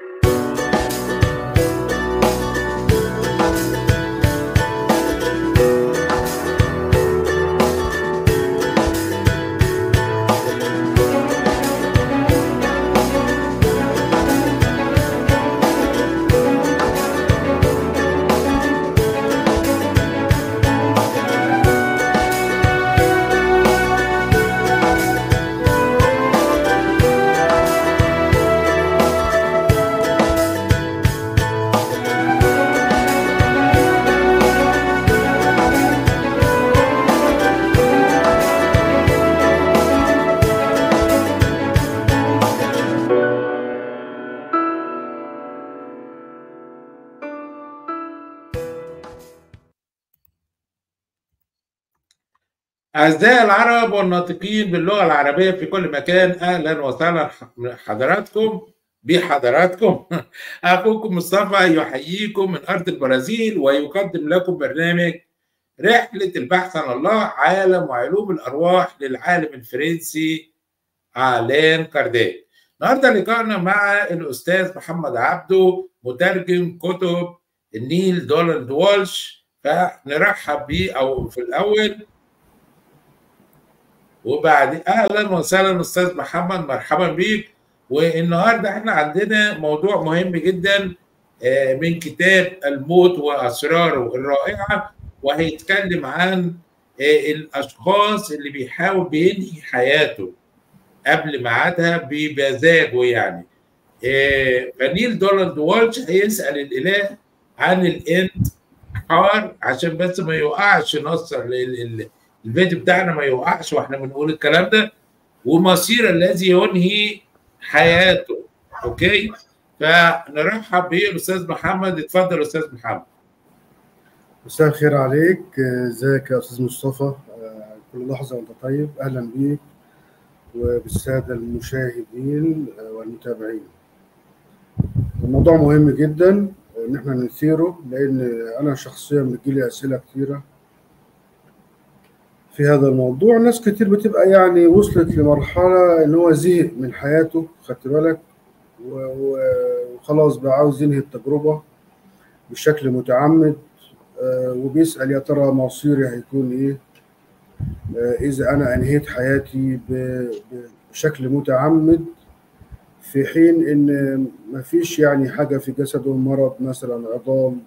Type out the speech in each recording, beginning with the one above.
أعزائي العرب والناطقين باللغة العربية في كل مكان أهلا وسهلا حضراتكم بحضراتكم أخوكم مصطفى يحييكم من أرض البرازيل ويقدم لكم برنامج رحلة البحث عن الله عالم وعلوم الأرواح للعالم الفرنسي آلان كارديك النهارده لقائنا مع الأستاذ محمد عبده مترجم كتب النيل دونالد والش فنرحب بيه أو في الأول وبعد اهلا وسهلا استاذ محمد مرحبا بيك والنهارده احنا عندنا موضوع مهم جدا من كتاب الموت واسراره الرائعه وهيتكلم عن الاشخاص اللي بيحاول بينهي حياته قبل ميعادها بمزاجه يعني فنيل دونالد والش هيسال الاله عن الانتحار عشان بس ما يوقعش نصر الفيديو بتاعنا ما يوقعش واحنا بنقول الكلام ده ومصير الذي ينهي حياته اوكي فنرحب بالاستاذ محمد اتفضل استاذ محمد مساء الخير عليك ازيك يا استاذ مصطفى كل لحظه وانت طيب اهلا بيك وبالساده المشاهدين والمتابعين الموضوع مهم جدا ان احنا نثيره لان انا شخصيا بتجيلي اسئله كثيره في هذا الموضوع ناس كتير بتبقى يعني وصلت لمرحلة إن هو زهق من حياته خدت بالك وخلاص بقى عاوز ينهي التجربة بشكل متعمد وبيسأل يا ترى مصيري هيكون إيه إذا أنا أنهيت حياتي بشكل متعمد في حين إن مفيش يعني حاجة في جسده مرض مثلا عظام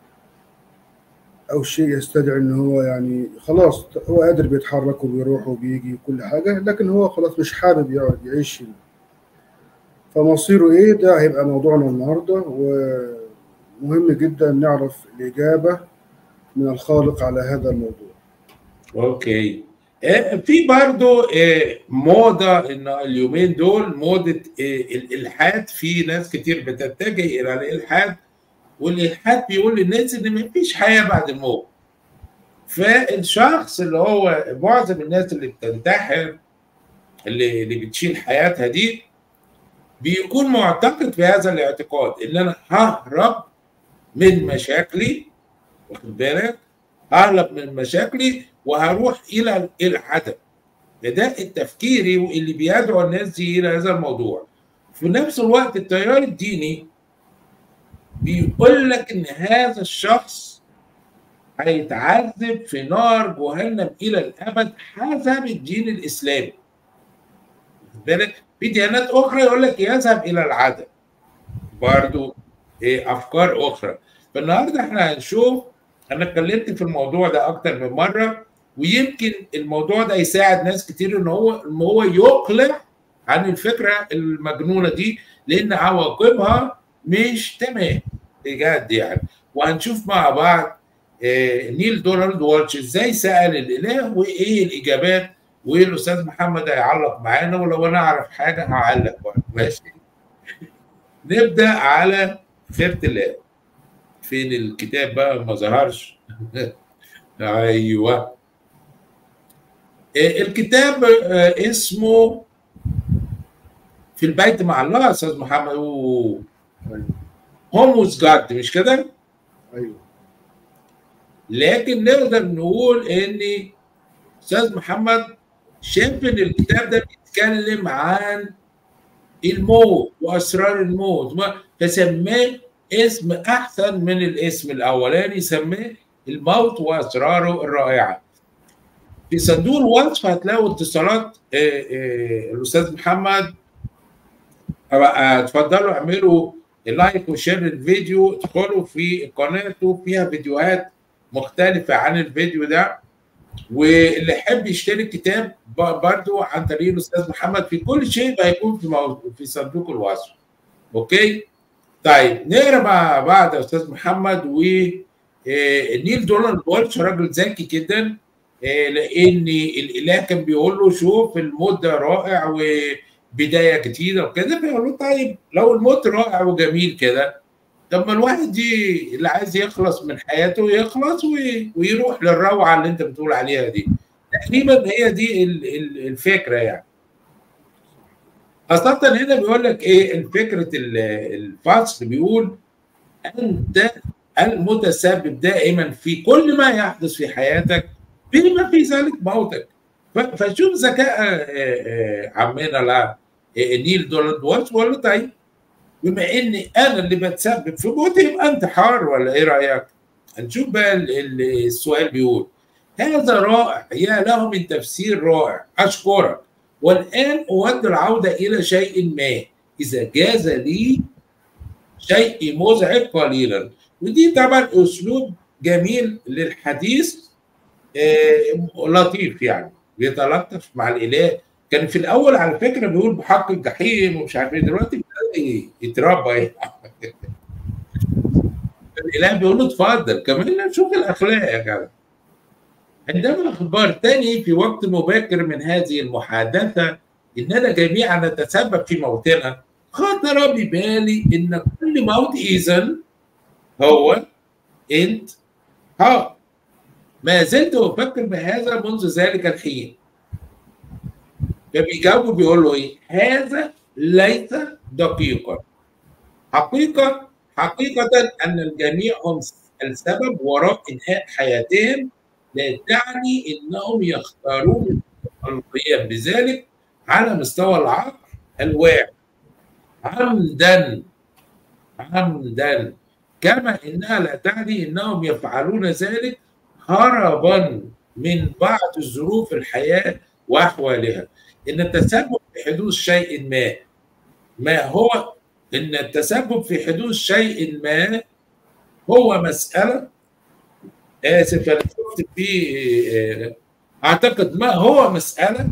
او شيء يستدعي ان هو يعني خلاص هو قادر بيتحرك وبيروح وبيجي وكل حاجه لكن هو خلاص مش حابب يقعد يعيش فمصيره ايه ده هيبقى موضوعنا النهارده ومهم جدا نعرف الاجابه من الخالق على هذا الموضوع اوكي في برضو موضة ان اليومين دول موضة الالحاد في ناس كتير بتتجه الى الالحاد والالحاد بيقول للناس ان مفيش حياه بعد الموت فالشخص اللي هو معظم الناس اللي بتنتحر اللي اللي بتشيل حياتها دي بيكون معتقد في هذا الاعتقاد ان انا ههرب من مشاكلي واخد بالك ههرب من مشاكلي وهروح الى العدم ده التفكيري اللي بيدعو الناس دي الى هذا الموضوع في نفس الوقت التيار الديني بيقول لك ان هذا الشخص هيتعذب في نار جهنم الى الابد حسب الدين الاسلامي بالك في ديانات اخرى يقول لك يذهب الى العدم برضو إيه افكار اخرى فالنهارده احنا هنشوف انا اتكلمت في الموضوع ده اكتر من مره ويمكن الموضوع ده يساعد ناس كتير ان هو ان هو يقلع عن الفكره المجنونه دي لان عواقبها مش تمام بجد يعني وهنشوف مع بعض آه نيل دونالد والش ازاي سال الاله وايه الاجابات والاستاذ محمد هيعلق معانا ولو انا اعرف حاجه هعلق برضه ماشي نبدا على خيرة الله فين الكتاب بقى ما ظهرش ايوه آه الكتاب آه اسمه في البيت مع الله يا استاذ محمد ايوه هوموس جاد مش كده؟ ايوه لكن نقدر نقول ان استاذ محمد شايف ان الكتاب ده بيتكلم عن الموت واسرار الموت فسماه اسم احسن من الاسم الاولاني سماه الموت واسراره الرائعه في صندوق الوصف هتلاقوا اتصالات الاستاذ محمد اتفضلوا اعملوا لايك وشير الفيديو ادخلوا في قناته فيها فيديوهات مختلفه عن الفيديو ده واللي يحب يشتري الكتاب برضو عن طريق الاستاذ محمد في كل شيء هيكون في موضوع في صندوق الوصف اوكي طيب نقرا مع بعض يا استاذ محمد و نيل دونالد بولش راجل ذكي جدا لان الاله كان بيقول له شوف الموت ده رائع وبدايه جديده وكده فيقول له طيب لو الموت رائع وجميل كده طب ما الواحد دي اللي عايز يخلص من حياته يخلص ويروح للروعه اللي انت بتقول عليها دي تقريبا هي دي الفكره يعني خاصة هنا بيقول لك ايه فكرة الفصل بيقول انت المتسبب دائما في كل ما يحدث في حياتك بما في ذلك موتك فشوف ذكاء عمنا لا نيل دونالد واتش ولا طيب بما اني انا اللي بتسبب في موتي يبقى انت حار ولا ايه رايك؟ هنشوف بقى السؤال بيقول هذا رائع يا له من تفسير رائع اشكرك والان اود العوده الى شيء ما اذا جاز لي شيء مزعج قليلا ودي طبعا اسلوب جميل للحديث آه لطيف يعني بيتلطف مع الاله كان في الاول على فكره بيقول بحق الجحيم ومش عارف ايه دلوقتي يتربى يعني الاله بيقول له اتفضل كمان نشوف الاخلاق يا جدع عندما اخبرتني في وقت مبكر من هذه المحادثه اننا جميعا نتسبب في موتنا خطر ببالي ان كل موت اذا هو انت ها ما زلت افكر بهذا منذ ذلك الحين فبيجاوبوا بيقول له ايه هذا ليس دقيقا حقيقه حقيقه ان الجميع هم السبب وراء انهاء حياتهم لا تعني انهم يختارون القيام بذلك على مستوى العقل الواعي عمدا عمدا كما انها لا تعني انهم يفعلون ذلك هربا من بعض ظروف الحياه واحوالها ان التسبب في حدوث شيء ما ما هو ان التسبب في حدوث شيء ما هو مساله اسف انا شفت في اعتقد ما هو مساله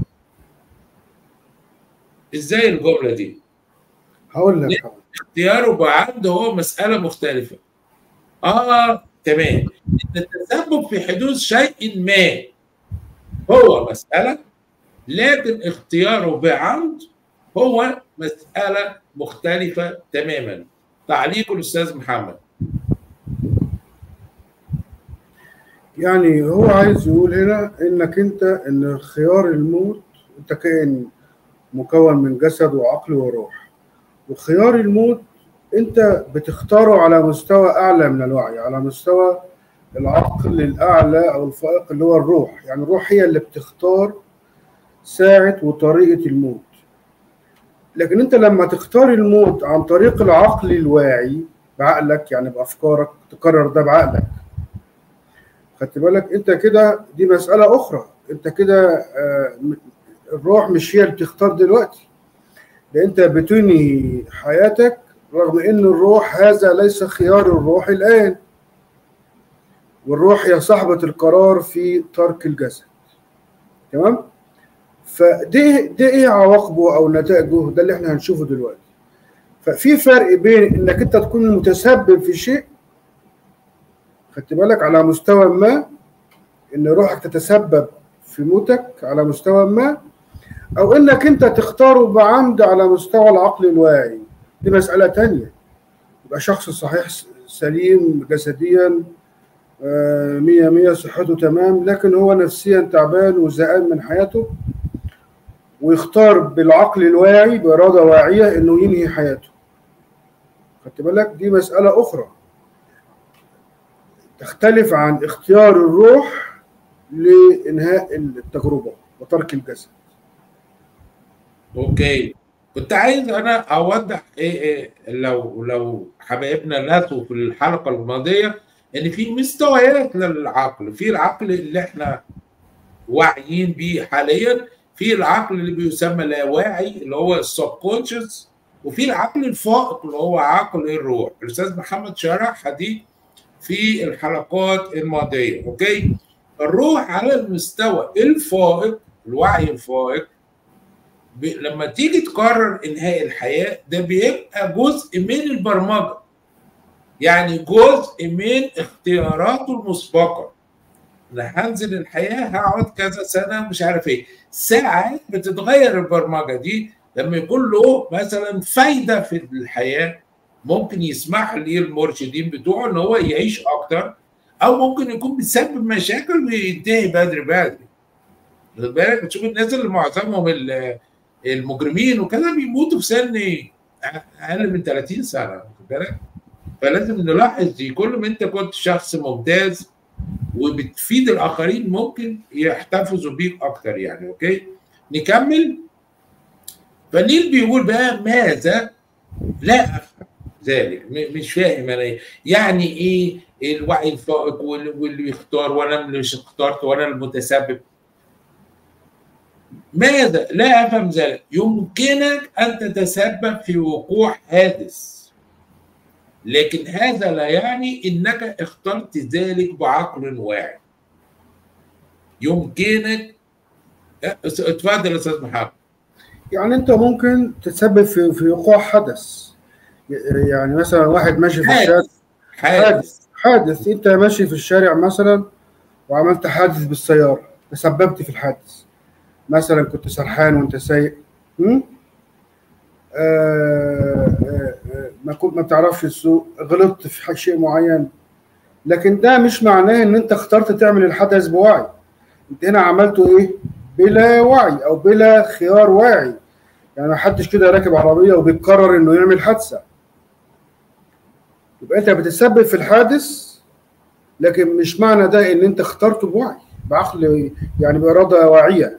ازاي الجمله دي؟ هقول لك اختياره بعمد هو مساله مختلفه اه تمام ان التسبب في حدوث شيء ما هو مساله لكن اختياره بعمد هو مساله مختلفه تماما تعليق الاستاذ محمد يعني هو عايز يقول هنا انك انت ان خيار الموت انت كائن مكون من جسد وعقل وروح وخيار الموت انت بتختاره على مستوى اعلى من الوعي على مستوى العقل الاعلى او الفائق اللي هو الروح يعني الروح هي اللي بتختار ساعه وطريقه الموت لكن انت لما تختار الموت عن طريق العقل الواعي بعقلك يعني بافكارك تقرر ده بعقلك خدت بالك انت كده دي مساله اخرى انت كده الروح مش هي اللي بتختار دلوقتي ده انت بتنهي حياتك رغم ان الروح هذا ليس خيار الروح الان والروح هي صاحبة القرار في ترك الجسد تمام فدي دي ايه عواقبه او نتائجه ده اللي احنا هنشوفه دلوقتي ففي فرق بين انك انت تكون متسبب في شيء خدت بالك على مستوى ما ان روحك تتسبب في موتك على مستوى ما او انك انت تختاره بعمد على مستوى العقل الواعي دي مسألة تانية يبقى شخص صحيح سليم جسديا مية مية صحته تمام لكن هو نفسيا تعبان وزهقان من حياته ويختار بالعقل الواعي بإرادة واعية إنه ينهي حياته خدت بالك دي مسألة أخرى تختلف عن اختيار الروح لإنهاء التجربة وترك الجسد اوكي كنت عايز انا اوضح ايه, إيه لو لو حبايبنا ناسوا في الحلقه الماضيه ان في مستويات للعقل في العقل اللي احنا واعيين بيه حاليا في العقل اللي بيسمى لا واعي اللي هو السبكونشس وفي العقل الفائق اللي هو عقل الروح الاستاذ محمد شرحها دي في الحلقات الماضيه اوكي الروح على المستوى الفائق الوعي الفائق لما تيجي تقرر انهاء الحياه ده بيبقى جزء من البرمجه يعني جزء من اختياراته المسبقه انا هنزل الحياه هقعد كذا سنه مش عارف ايه ساعات بتتغير البرمجه دي لما يكون له مثلا فايده في الحياه ممكن يسمح ليه المرشدين بتوعه ان هو يعيش اكتر او ممكن يكون بيسبب مشاكل وينتهي بدري بدري خد بالك بتشوف الناس اللي معظمهم المجرمين وكذا بيموتوا في سن اقل من 30 سنه خد بالك فلازم نلاحظ دي كل ما انت كنت شخص ممتاز وبتفيد الاخرين ممكن يحتفظوا بيك اكتر يعني اوكي نكمل فنيل بيقول بقى ماذا لا افهم ذلك مش فاهم انا ايه يعني ايه الوعي الفائق واللي يختار وانا اللي مش اخترت وانا المتسبب ماذا لا افهم ذلك يمكنك ان تتسبب في وقوع حادث لكن هذا لا يعني انك اخترت ذلك بعقل واعي يمكنك اتفضل يا استاذ محمد يعني انت ممكن تتسبب في في وقوع حدث يعني مثلا واحد ماشي في الشارع حادث حادث انت ماشي في الشارع مثلا وعملت حادث بالسياره تسببت في الحادث مثلا كنت سرحان وانت سايق ما كنت ما بتعرفش السوق غلطت في شيء معين لكن ده مش معناه ان انت اخترت تعمل الحدث بوعي انت هنا عملته ايه بلا وعي او بلا خيار واعي يعني ما حدش كده راكب عربيه وبيقرر انه يعمل حادثه يبقى انت بتتسبب في الحادث لكن مش معنى ده ان انت اخترته بوعي بعقل يعني باراده واعيه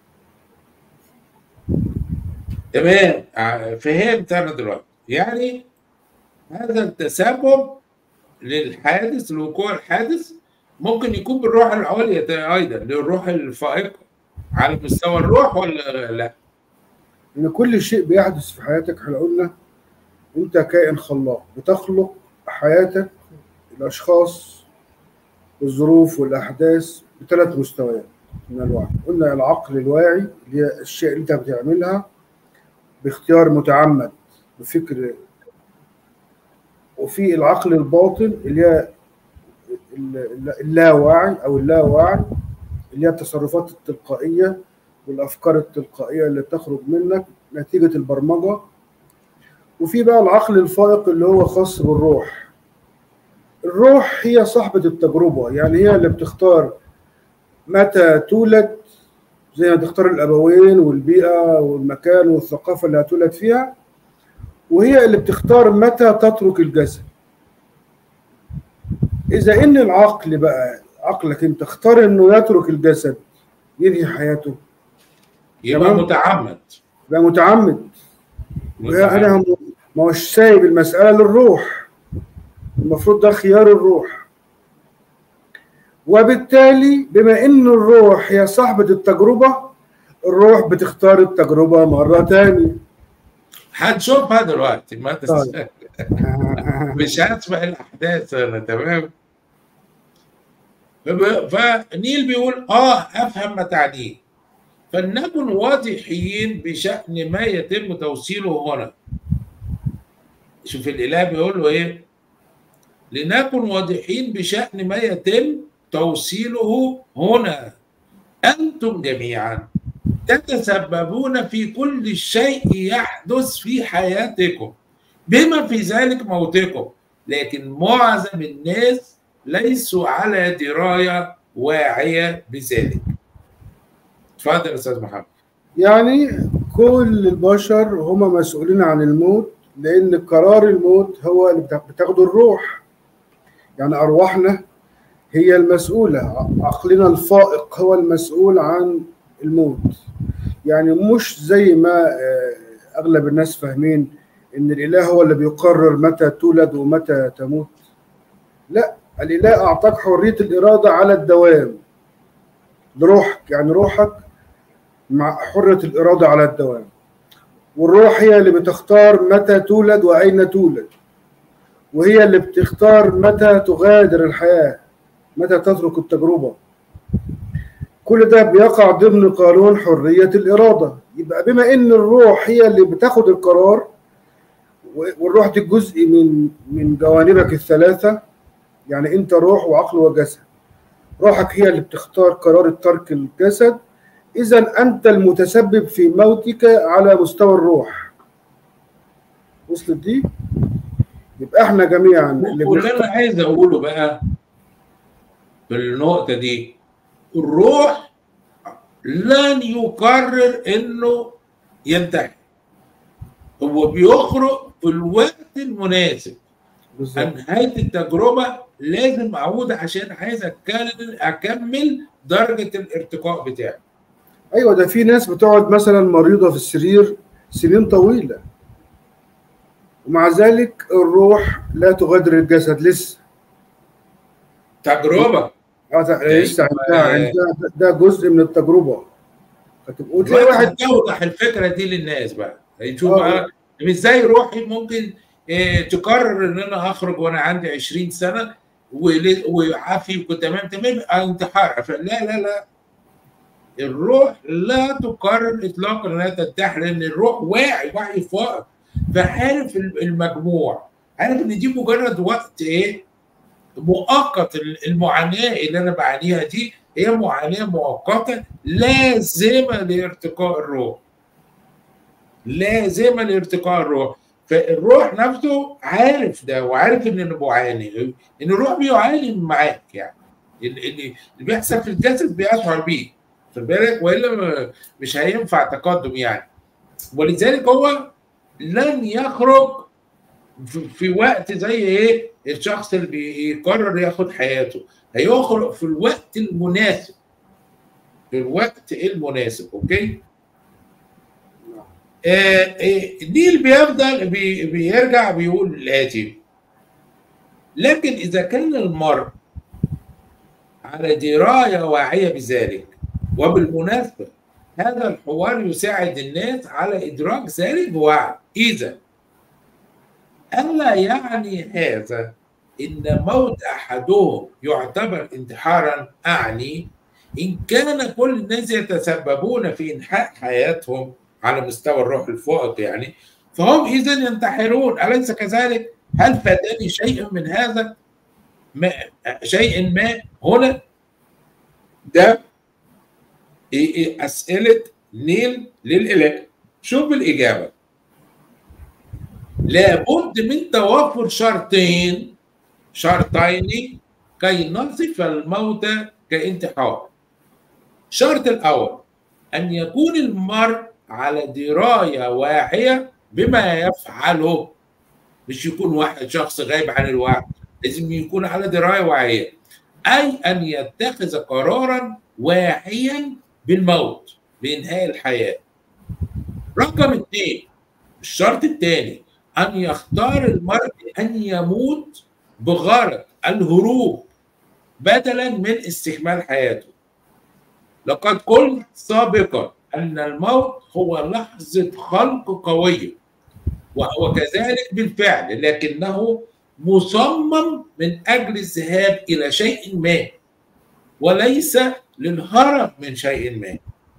تمام فهمت انا دلوقتي يعني هذا التسبب للحادث لوقوع الحادث ممكن يكون بالروح العليا ايضا للروح الفائقه على مستوى الروح ولا لا؟ ان كل شيء بيحدث في حياتك احنا قلنا انت كائن خلاق بتخلق حياتك الاشخاص والظروف والاحداث بثلاث مستويات من الوعي قلنا العقل الواعي اللي هي الشيء اللي انت بتعملها باختيار متعمد بفكر وفي العقل الباطن اللي هي اللاواعي او اللاواعي اللي هي التصرفات التلقائيه والافكار التلقائيه اللي بتخرج منك نتيجه البرمجه وفي بقى العقل الفائق اللي هو خاص بالروح الروح هي صاحبة التجربة يعني هي اللي بتختار متى تولد زي ما تختار الأبوين والبيئة والمكان والثقافة اللي هتولد فيها وهي اللي بتختار متى تترك الجسد إذا إن العقل بقى عقلك أنت اختار إنه يترك الجسد ينهي حياته يبقى متعمد يبقى متعمد انا ما هوش سايب المساله للروح المفروض ده خيار الروح وبالتالي بما ان الروح هي صاحبه التجربه الروح بتختار التجربه مره تانية هنشوفها دلوقتي ما تستنى مش هسمع الاحداث انا تمام فنيل بيقول اه افهم ما تعنيه فلنكن واضحين بشأن ما يتم توصيله هنا شوف الإله بيقول له إيه لنكن واضحين بشأن ما يتم توصيله هنا أنتم جميعا تتسببون في كل شيء يحدث في حياتكم بما في ذلك موتكم لكن معظم الناس ليسوا على دراية واعية بذلك اتفضل يا استاذ محمد يعني كل البشر هم مسؤولين عن الموت لان قرار الموت هو اللي بتاخده الروح يعني ارواحنا هي المسؤوله عقلنا الفائق هو المسؤول عن الموت يعني مش زي ما اغلب الناس فاهمين ان الاله هو اللي بيقرر متى تولد ومتى تموت لا الاله اعطاك حريه الاراده على الدوام لروحك يعني روحك مع حريه الاراده على الدوام والروح هي اللي بتختار متى تولد واين تولد وهي اللي بتختار متى تغادر الحياه متى تترك التجربه كل ده بيقع ضمن قانون حريه الاراده يبقى بما ان الروح هي اللي بتاخد القرار والروح دي جزء من من جوانبك الثلاثه يعني انت روح وعقل وجسد روحك هي اللي بتختار قرار ترك الجسد اذا انت المتسبب في موتك على مستوى الروح وصلت دي يبقى احنا جميعا اللي واللي انا عايز اقوله بقى في النقطه دي الروح لن يقرر انه ينتهي هو بيخرج في الوقت المناسب نهايه التجربه لازم اعود عشان عايز اتكلم اكمل درجه الارتقاء بتاعي ايوه ده في ناس بتقعد مثلا مريضه في السرير سنين طويله ومع ذلك الروح لا تغادر الجسد لسه تجربه اه لسه عندها عندها ده جزء من التجربه وتلاقي واحد توضح الفكره دي للناس بقى يشوف بقى ازاي روحي ممكن إيه تقرر ان انا اخرج وانا عندي 20 سنه وعافي وكنت تمام تمام انتحار فلا لا لا الروح لا تقرر اطلاقا انها تنتحر لان الروح واعي وعي فائق فعارف المجموع عارف ان دي مجرد وقت ايه مؤقت المعاناه اللي انا بعانيها دي هي معاناه مؤقته لازمه لارتقاء الروح لازمه لارتقاء الروح فالروح نفسه عارف ده وعارف ان انا بعاني ان الروح بيعاني معاك يعني اللي بيحصل في الجسد بيشعر بيه خد بالك والا مش هينفع تقدم يعني ولذلك هو لن يخرج في وقت زي ايه الشخص اللي بيقرر ياخد حياته هيخرج في الوقت المناسب في الوقت المناسب اوكي آه آه نيل بيفضل بي بيرجع بيقول الاتي لكن اذا كان المرء على درايه واعيه بذلك وبالمناسبه هذا الحوار يساعد الناس على ادراك ذلك بوعي اذا الا يعني هذا ان موت احدهم يعتبر انتحارا اعني ان كان كل الناس يتسببون في انحاء حياتهم على مستوى الروح الفائق يعني فهم اذا ينتحرون اليس كذلك؟ هل فاتني شيء من هذا؟ ما شيء ما هنا ده اسئله نيل للاله شوف الاجابه لابد من توفر شرطين شرطين كي نصف الموت كانتحار الشرط الاول ان يكون المرء على درايه واعيه بما يفعله مش يكون واحد شخص غايب عن الوعي لازم يكون على درايه واعيه اي ان يتخذ قرارا واعيا بالموت بانهاء الحياه رقم اثنين الشرط الثاني ان يختار المرء ان يموت بغرض الهروب بدلا من استكمال حياته لقد قلت سابقا ان الموت هو لحظه خلق قويه وهو كذلك بالفعل لكنه مصمم من اجل الذهاب الى شيء ما وليس للهرب من شيء ما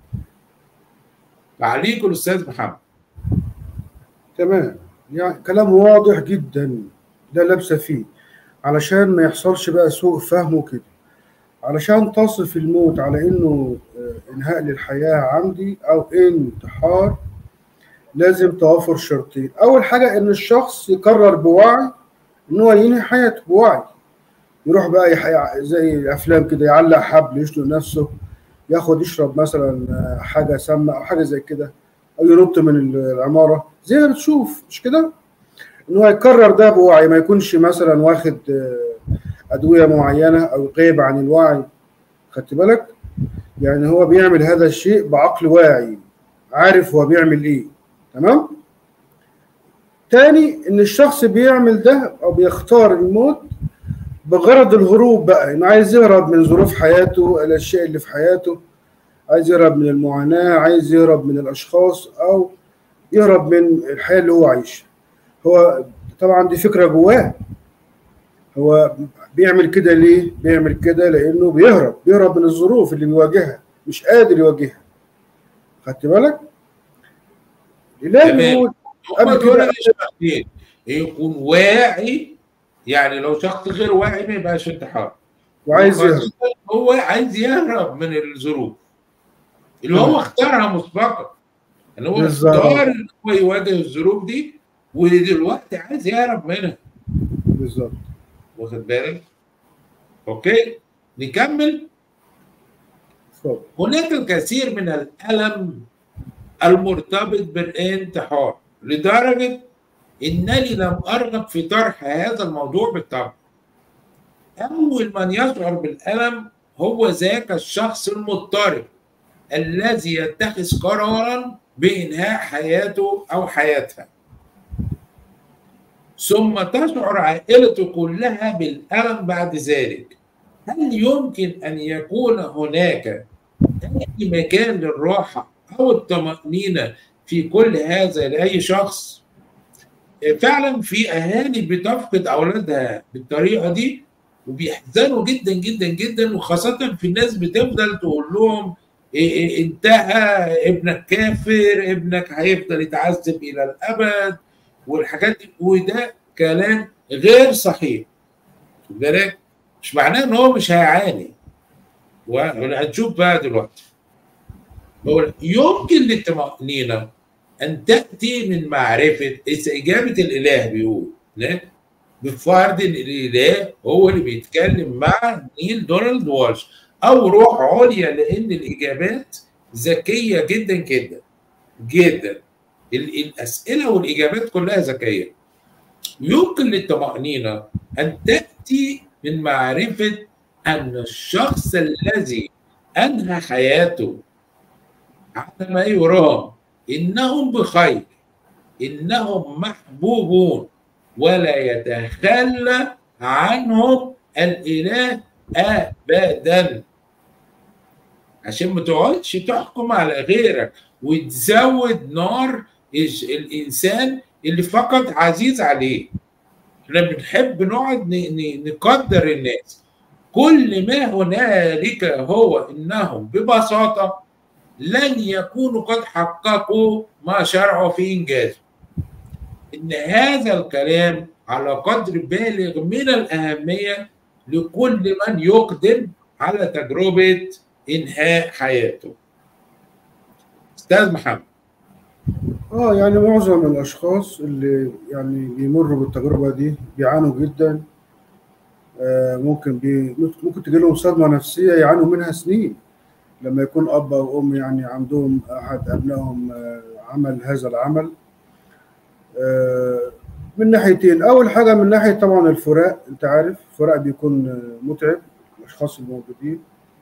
تعليق الاستاذ محمد تمام يعني كلام واضح جدا لا لبس فيه علشان ما يحصلش بقى سوء فهم وكده علشان تصف الموت على انه انهاء للحياه عمدي او انتحار لازم توافر شرطين اول حاجه ان الشخص يقرر بوعي ان هو ينهي حياته بوعي يروح بقى يح... زي افلام كده يعلق حبل يشنق نفسه ياخد يشرب مثلا حاجه سامه او حاجه زي كده او ينط من العماره زي ما بتشوف مش كده ان هو يكرر ده بوعي ما يكونش مثلا واخد ادويه معينه او غايب عن الوعي خدت بالك يعني هو بيعمل هذا الشيء بعقل واعي عارف هو بيعمل ايه تمام تاني ان الشخص بيعمل ده او بيختار الموت بغرض الهروب بقى انه عايز يهرب من ظروف حياته الاشياء اللي في حياته عايز يهرب من المعاناه عايز يهرب من الاشخاص او يهرب من الحياه اللي هو عايشها هو طبعا دي فكره جواه هو بيعمل كده ليه بيعمل كده لانه بيهرب بيهرب من الظروف اللي بيواجهها مش قادر يواجهها خدت بالك تمام هم دول الشخصين يكون واعي يعني لو شخص غير واعي ما يبقاش انتحار وعايز يهرب هو عايز يهرب من الظروف اللي هو اختارها مسبقا ان هو اختار ان هو يواجه الظروف دي ودلوقتي عايز يهرب منها بالظبط واخد بالك اوكي نكمل اتفضل هناك الكثير من الالم المرتبط بالانتحار لدرجه انني لم ارغب في طرح هذا الموضوع بالطبع اول من يشعر بالالم هو ذاك الشخص المضطرب الذي يتخذ قرارا بانهاء حياته او حياتها ثم تشعر عائلته كلها بالالم بعد ذلك هل يمكن ان يكون هناك اي مكان للراحه او الطمانينه في كل هذا لاي شخص فعلا في اهالي بتفقد اولادها بالطريقه دي وبيحزنوا جدا جدا جدا وخاصه في الناس بتفضل تقول لهم انتهى ابنك كافر ابنك هيفضل يتعذب الى الابد والحاجات دي وده كلام غير صحيح بالك مش معناه ان هو مش هيعاني وهنشوف بقى دلوقتي يمكن للطمأنينة أن تأتي من معرفة إجابة الإله بيقول بفرض إن الإله هو اللي بيتكلم مع نيل دونالد والش أو روح عليا لأن الإجابات ذكية جدا جدا جدا الأسئلة والإجابات كلها ذكية يمكن للطمأنينة أن تأتي من معرفة أن الشخص الذي أنهى حياته على ما يرام إنهم بخير إنهم محبوبون ولا يتخلى عنهم الإله أبدا عشان ما تقعدش تحكم على غيرك وتزود نار الإنسان اللي فقط عزيز عليه احنا بنحب نقعد نقدر الناس كل ما هنالك هو انهم ببساطه لن يكونوا قد حققوا ما شرعوا في انجازه ان هذا الكلام على قدر بالغ من الاهميه لكل من يقدم على تجربه انهاء حياته استاذ محمد اه يعني معظم الاشخاص اللي يعني بيمروا بالتجربه دي بيعانوا جدا آه ممكن بي ممكن تجي لهم صدمه نفسيه يعانوا منها سنين لما يكون اب او ام يعني عندهم احد ابنائهم آه عمل هذا العمل آه من ناحيتين اول حاجه من ناحيه طبعا الفراق انت عارف الفراق بيكون متعب الاشخاص الموجودين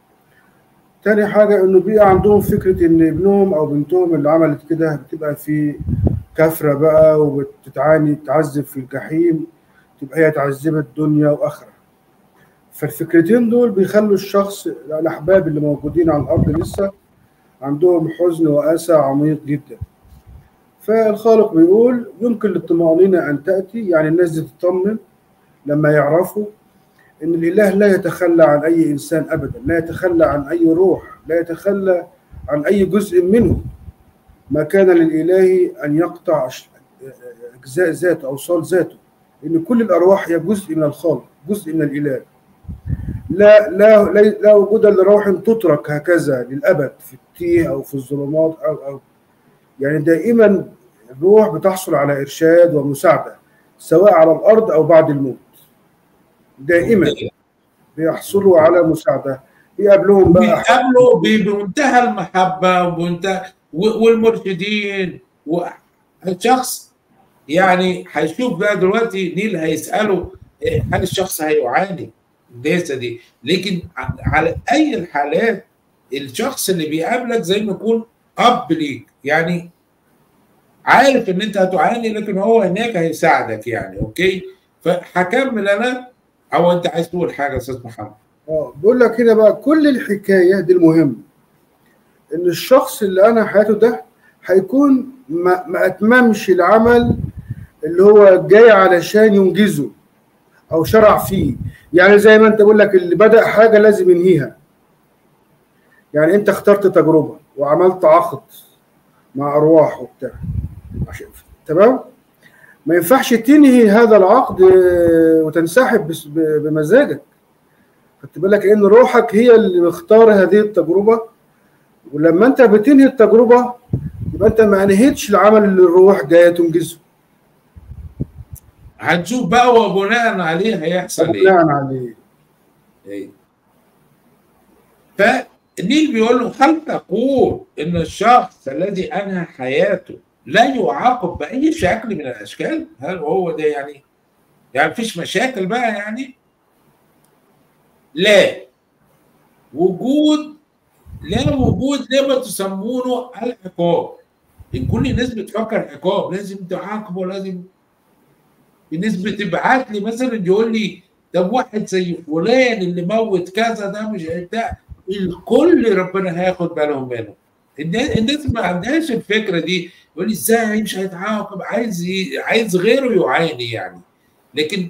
تاني حاجة إنه بيبقى عندهم فكرة إن ابنهم أو بنتهم اللي عملت كده بتبقى في كفرة بقى وبتتعاني تعذب في الجحيم تبقى هي اتعذبت دنيا وآخرة فالفكرتين دول بيخلوا الشخص الأحباب اللي موجودين على الأرض لسه عندهم حزن وأسى عميق جدا فالخالق بيقول يمكن للطمأنينة أن تأتي يعني الناس دي تطمن لما يعرفوا ان الاله لا يتخلى عن اي انسان ابدا لا يتخلى عن اي روح لا يتخلى عن اي جزء منه ما كان للاله ان يقطع اجزاء ذاته اوصال ذاته ان كل الارواح هي جزء من الخالق جزء من الاله لا لا لا, لا وجود لروح تترك هكذا للابد في التيه او في الظلمات او او يعني دائما الروح بتحصل على ارشاد ومساعده سواء على الارض او بعد الموت دائما بيحصلوا على مساعده بيقابلوهم بقى بيقابلوا بمنتهى المحبه ومنتهى والمرشدين والشخص يعني هيشوف بقى دلوقتي نيل هيساله هل الشخص هيعاني الداسه دي لكن على اي الحالات الشخص اللي بيقابلك زي ما يكون اب ليك يعني عارف ان انت هتعاني لكن هو هناك هيساعدك يعني اوكي فهكمل انا او انت عايز تقول حاجه يا استاذ محمد اه بقول لك هنا بقى كل الحكايه دي المهم ان الشخص اللي انا حياته ده هيكون ما, ما اتممش العمل اللي هو جاي علشان ينجزه او شرع فيه يعني زي ما انت بقول لك اللي بدا حاجه لازم ينهيها يعني انت اخترت تجربه وعملت عقد مع ارواح وبتاع عشان تمام ما ينفعش تنهي هذا العقد وتنسحب بمزاجك خدت بالك ان روحك هي اللي مختار هذه التجربه ولما انت بتنهي التجربه يبقى انت ما انهيتش العمل اللي الروح جايه تنجزه هنشوف بقى وبناء عليه هيحصل ايه بناء عليه ايه فالنيل بيقول له هل تقول ان الشخص الذي انهى حياته لا يعاقب باي شكل من الاشكال هل هو ده يعني يعني مفيش مشاكل بقى يعني لا وجود لا وجود لما تسمونه العقاب ان كل الناس بتفكر عقاب لازم تعاقبه لازم الناس بتبعت لي مثلا يقول لي طب واحد زي فلان اللي موت كذا ده مش بتاع الكل ربنا هياخد بالهم منه الناس ما عندهاش الفكره دي يقول لي ازاي مش هيتعاقب عايز عايز غيره يعاني يعني لكن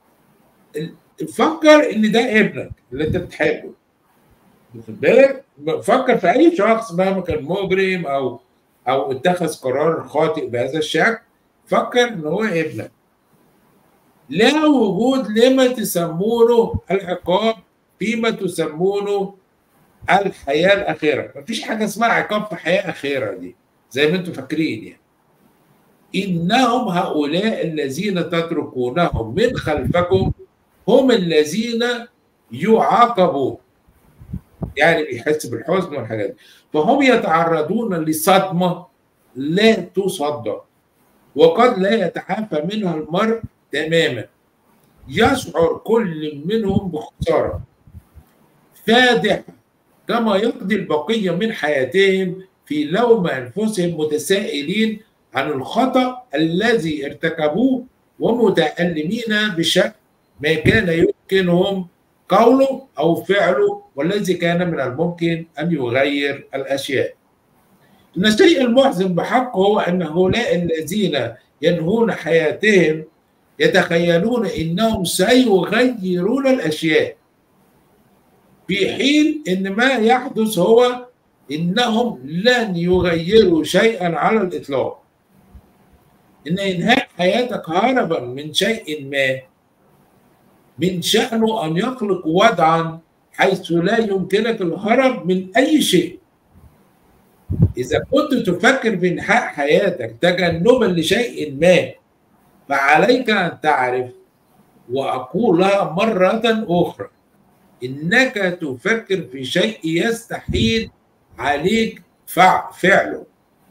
فكر ان ده ابنك اللي انت بتحبه واخد بالك فكر في اي شخص مهما كان مجرم او او اتخذ قرار خاطئ بهذا الشكل فكر ان هو ابنك لا وجود لما تسمونه العقاب فيما تسمونه الحياه الاخيره مفيش حاجه اسمها عقاب في حياه اخيره دي زي ما انتم فاكرين يعني انهم هؤلاء الذين تتركونهم من خلفكم هم الذين يعاقبون يعني بيحس بالحزن والحاجات دي فهم يتعرضون لصدمه لا تصدق وقد لا يتعافى منها المرء تماما يشعر كل منهم بخساره فادحه كما يقضي البقيه من حياتهم في لوم انفسهم متسائلين عن الخطا الذي ارتكبوه ومتألمين بشكل ما كان يمكنهم قوله او فعله والذي كان من الممكن ان يغير الاشياء. ان الشيء المحزن بحق هو ان هؤلاء الذين ينهون حياتهم يتخيلون انهم سيغيرون الاشياء في حين ان ما يحدث هو انهم لن يغيروا شيئا على الاطلاق ان انهاء حياتك هربا من شيء ما من شأنه أن يخلق وضعا حيث لا يمكنك الهرب من أي شيء إذا كنت تفكر في إنهاء حياتك تجنبا لشيء ما فعليك أن تعرف وأقولها مرة أخرى إنك تفكر في شيء يستحيل عليك فعله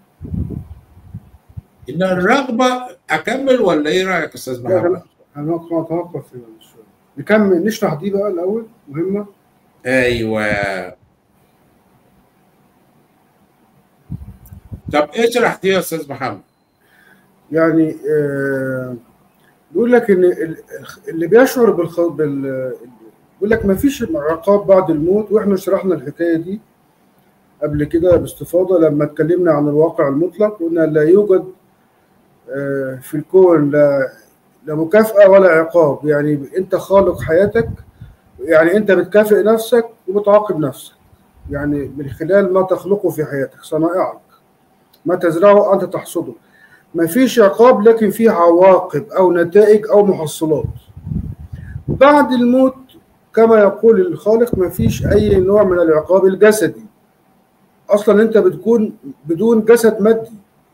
إن الرغبة أكمل ولا إيه رأيك يا أستاذ محمد؟ هنتوقف في الشغل نكمل نشرح دي بقى الاول مهمه ايوه طب اشرح دي يا استاذ محمد يعني آه بيقول لك ان اللي بيشعر بالخ... بال بيقول لك ما فيش عقاب بعد الموت واحنا شرحنا الحكايه دي قبل كده باستفاضه لما اتكلمنا عن الواقع المطلق قلنا لا يوجد آه في الكون لا لا مكافأة ولا عقاب يعني أنت خالق حياتك يعني أنت بتكافئ نفسك وبتعاقب نفسك يعني من خلال ما تخلقه في حياتك صنائعك ما تزرعه أنت تحصده ما فيش عقاب لكن في عواقب أو نتائج أو محصلات بعد الموت كما يقول الخالق ما فيش أي نوع من العقاب الجسدي أصلا أنت بتكون بدون جسد مادي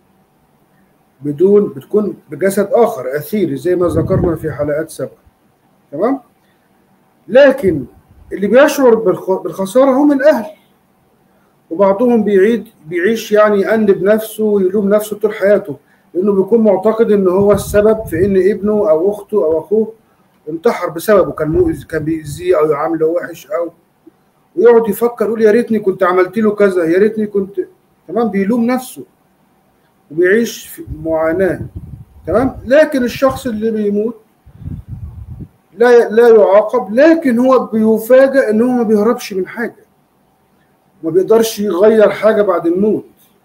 بدون بتكون بجسد اخر اثيري زي ما ذكرنا في حلقات سابقه تمام لكن اللي بيشعر بالخساره هم الاهل وبعضهم بيعيد بيعيش يعني يأنب نفسه ويلوم نفسه طول حياته لانه بيكون معتقد ان هو السبب في ان ابنه او اخته او اخوه انتحر بسببه كان مؤذي كان بيأذيه او يعامله وحش او ويقعد يفكر يقول يا ريتني كنت عملت له كذا يا ريتني كنت تمام بيلوم نفسه وبيعيش في معاناه تمام لكن الشخص اللي بيموت لا لا يعاقب لكن هو بيفاجئ ان هو ما بيهربش من حاجه ما بيقدرش يغير حاجه بعد الموت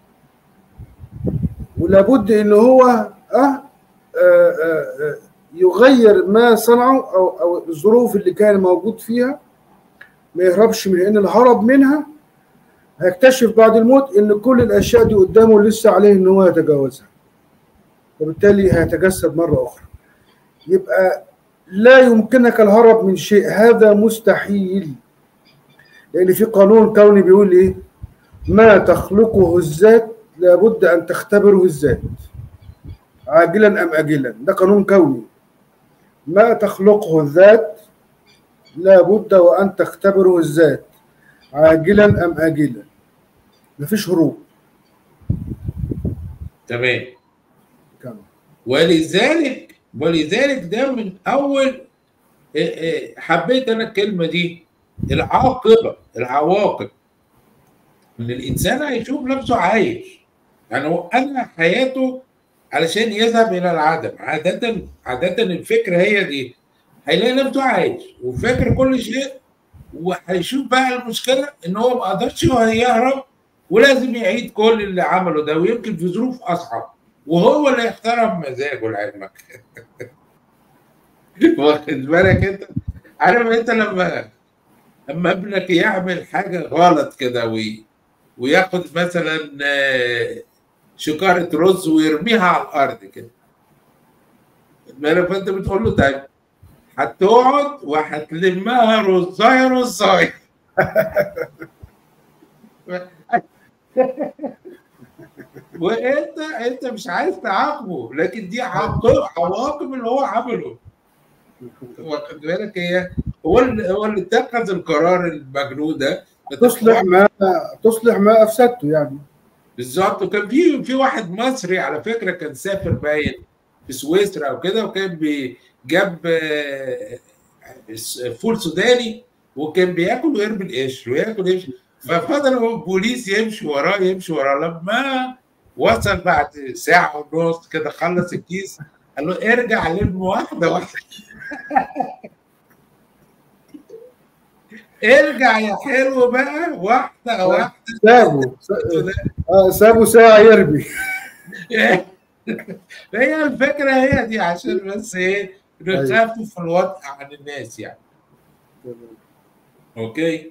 ولابد ان هو أه آه آه يغير ما صنعه او او الظروف اللي كان موجود فيها ما يهربش من ان الهرب منها هيكتشف بعد الموت ان كل الاشياء دي قدامه لسه عليه ان هو يتجاوزها وبالتالي هيتجسد مره اخرى يبقى لا يمكنك الهرب من شيء هذا مستحيل لان في قانون كوني بيقول ايه ما تخلقه الذات لابد ان تختبره الذات عاجلا ام اجلا ده قانون كوني ما تخلقه الذات لابد وان تختبره الذات عاجلا ام اجلا مفيش هروب تمام كمل ولذلك ولذلك ده من اول حبيت انا الكلمه دي العاقبه العواقب ان الانسان هيشوف نفسه عايش يعني هو انهى حياته علشان يذهب الى العدم عاده عاده الفكره هي دي هيلاقي نفسه عايش وفاكر كل شيء وهيشوف بقى المشكله ان هو ما قدرش يهرب ولازم يعيد كل اللي عمله ده ويمكن في ظروف اصعب وهو اللي يحترم مزاجه لعلمك واخد بالك انت عارف انت لما لما ابنك يعمل حاجه غلط كده وي وياخد مثلا شكاره رز ويرميها على الارض كده فانت بتقول له طيب هتقعد وهتلمها رزايه رزايه وانت انت مش عايز تعاقبه لكن دي عواقب اللي هو عمله واخد بالك هي هو اللي هو اللي اتخذ القرار المجنون ده تصلح ما تصلح ما افسدته يعني بالظبط وكان في في واحد مصري على فكره كان سافر باين في سويسرا او كده وكان جاب فول سوداني وكان بياكل ويرمي القشر وياكل قشر ففضل البوليس يمشي وراه يمشي وراه لما وصل بعد ساعة ونص كده خلص الكيس قال له ارجع لم واحدة واحدة ارجع يا حلو بقى واحدة واحدة سابه سابه ساعة يرمي هي الفكرة هي دي عشان بس ايه نخفف في الوضع عن الناس يعني اوكي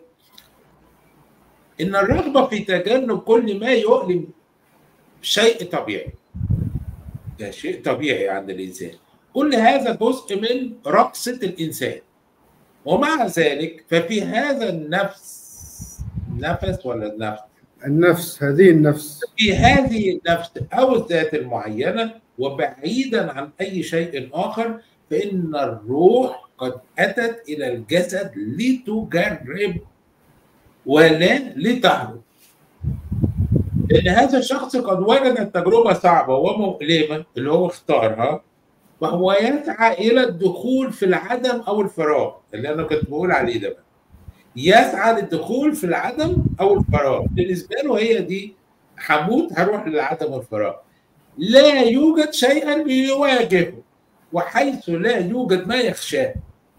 ان الرغبة في تجنب كل ما يؤلم شيء طبيعي ده شيء طبيعي عند الانسان كل هذا جزء من رقصة الانسان ومع ذلك ففي هذا النفس نفس ولا النفس النفس هذه النفس في هذه النفس او الذات المعينة وبعيدا عن اي شيء اخر فان الروح قد اتت الى الجسد لتجرب ولا لتهرب لان هذا الشخص قد وجد التجربه صعبه ومؤلمه اللي هو اختارها وهو يسعى الى الدخول في العدم او الفراغ اللي انا كنت بقول عليه ده بقى. يسعى للدخول في العدم او الفراغ بالنسبه له هي دي هموت هروح للعدم والفراغ لا يوجد شيئا يواجهه وحيث لا يوجد ما يخشاه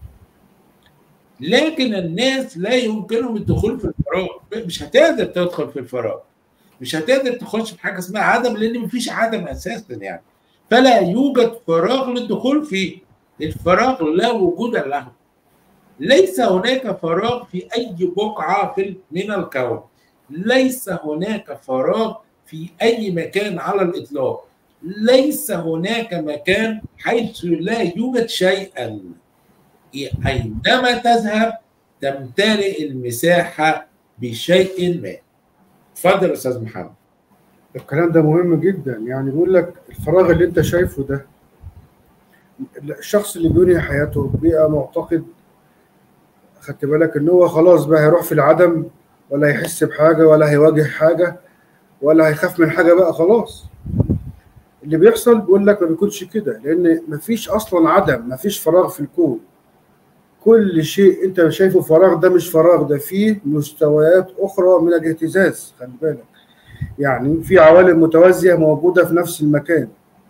لكن الناس لا يمكنهم الدخول في الفراغ مش هتقدر تدخل في الفراغ مش هتقدر تخش في حاجه اسمها عدم لان مفيش عدم اساسا يعني فلا يوجد فراغ للدخول فيه الفراغ لا وجود له ليس هناك فراغ في اي بقعه في من الكون ليس هناك فراغ في اي مكان على الاطلاق ليس هناك مكان حيث لا يوجد شيئا اينما تذهب تمتلئ المساحه بشيء ما اتفضل استاذ محمد الكلام ده مهم جدا يعني بيقول لك الفراغ اللي انت شايفه ده الشخص اللي بينهي حياته بيبقى معتقد خدت بالك ان هو خلاص بقى هيروح في العدم ولا هيحس بحاجه ولا هيواجه حاجه ولا هيخاف من حاجه بقى خلاص اللي بيحصل بيقول لك ما بيكونش كده لان مفيش اصلا عدم مفيش فراغ في الكون كل شيء انت شايفه فراغ ده مش فراغ ده فيه مستويات اخرى من الاهتزاز خلي بالك يعني في عوالم متوازيه موجوده في نفس المكان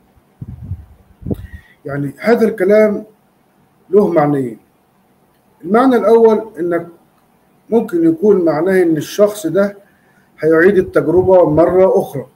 يعني هذا الكلام له معنيين المعنى الاول انك ممكن يكون معناه ان الشخص ده هيعيد التجربه مره اخرى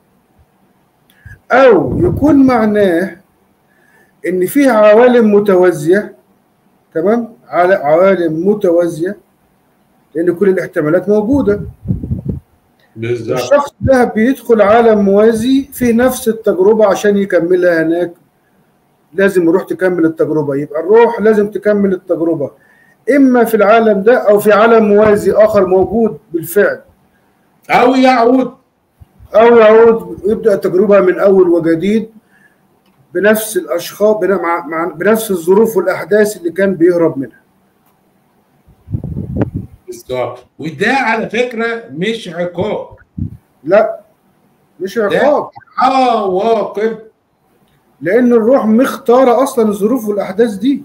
او يكون معناه ان فيه عوالم متوازيه تمام على عوالم متوازيه لان كل الاحتمالات موجوده بالظبط الشخص ده بيدخل عالم موازي فيه نفس التجربه عشان يكملها هناك لازم يروح تكمل التجربه يبقى الروح لازم تكمل التجربه اما في العالم ده او في عالم موازي اخر موجود بالفعل او يعود او يعود يبدا التجربه من اول وجديد بنفس الاشخاص بن- مع- مع- بنفس الظروف والاحداث اللي كان بيهرب منها بالظبط وده على فكره مش عقاب لا مش عقاب عواقب لان الروح مختاره اصلا الظروف والاحداث دي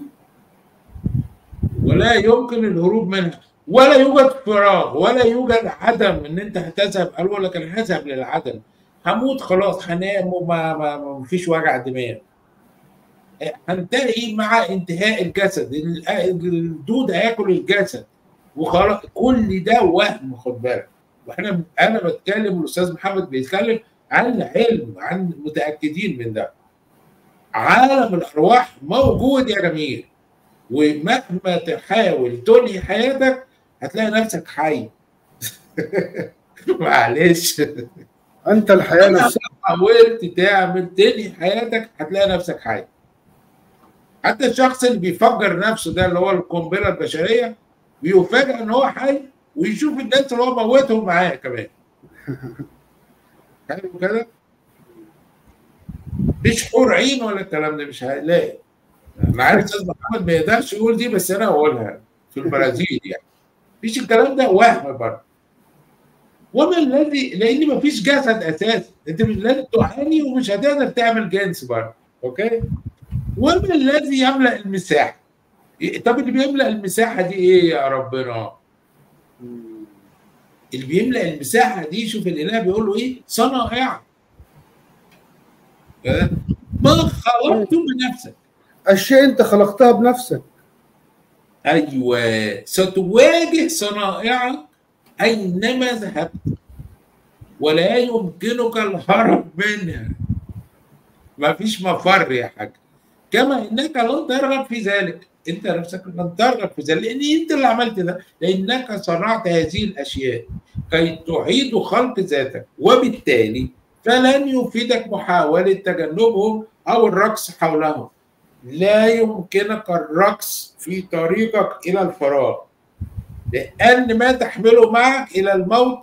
ولا يمكن الهروب منها ولا يوجد فراغ ولا يوجد عدم ان انت هتذهب قالوا لك انا هذهب للعدم هموت خلاص هنام وما ما ما فيش وجع دماغ هنتهي مع انتهاء الجسد ال- الدود هياكل الجسد وخلاص كل ده وهم خد بالك واحنا انا بتكلم والاستاذ محمد بيتكلم عن علم عن متاكدين من ده عالم الارواح موجود يا جميل ومهما تحاول تنهي حياتك هتلاقي نفسك حي معلش انت الحياه نفسها حاولت تعمل تنهي حياتك هتلاقي نفسك حي حتى الشخص اللي بيفجر نفسه ده اللي هو القنبله البشريه بيفاجئ ان هو حي ويشوف الناس اللي هو موتهم معاه كمان حلو كده مش حور عين ولا الكلام ده مش هيلاقي انا عارف استاذ محمد ما يقدرش يقول دي بس انا اقولها في البرازيل يعني مفيش الكلام ده وهم برضه وما الذي لان مفيش جسد اساسي انت مش لازم تعاني ومش هتقدر تعمل جنس برضه اوكي وما الذي يملا المساحه طب اللي بيملا المساحه دي ايه يا ربنا اللي بيملا المساحه دي شوف الاله بيقول له ايه صنائع كده؟ ما خلقته بنفسك اشياء انت خلقتها بنفسك ايوه ستواجه صنائعك اينما ذهبت ولا يمكنك الهرب منها ما فيش مفر يا حاج كما انك لن ترغب في ذلك انت نفسك لن ترغب في ذلك لان انت اللي عملت ده لانك صنعت هذه الاشياء كي تعيد خلق ذاتك وبالتالي فلن يفيدك محاوله تجنبهم او الرقص حولهم لا يمكنك الرقص في طريقك الى الفراغ لان ما تحمله معك الى الموت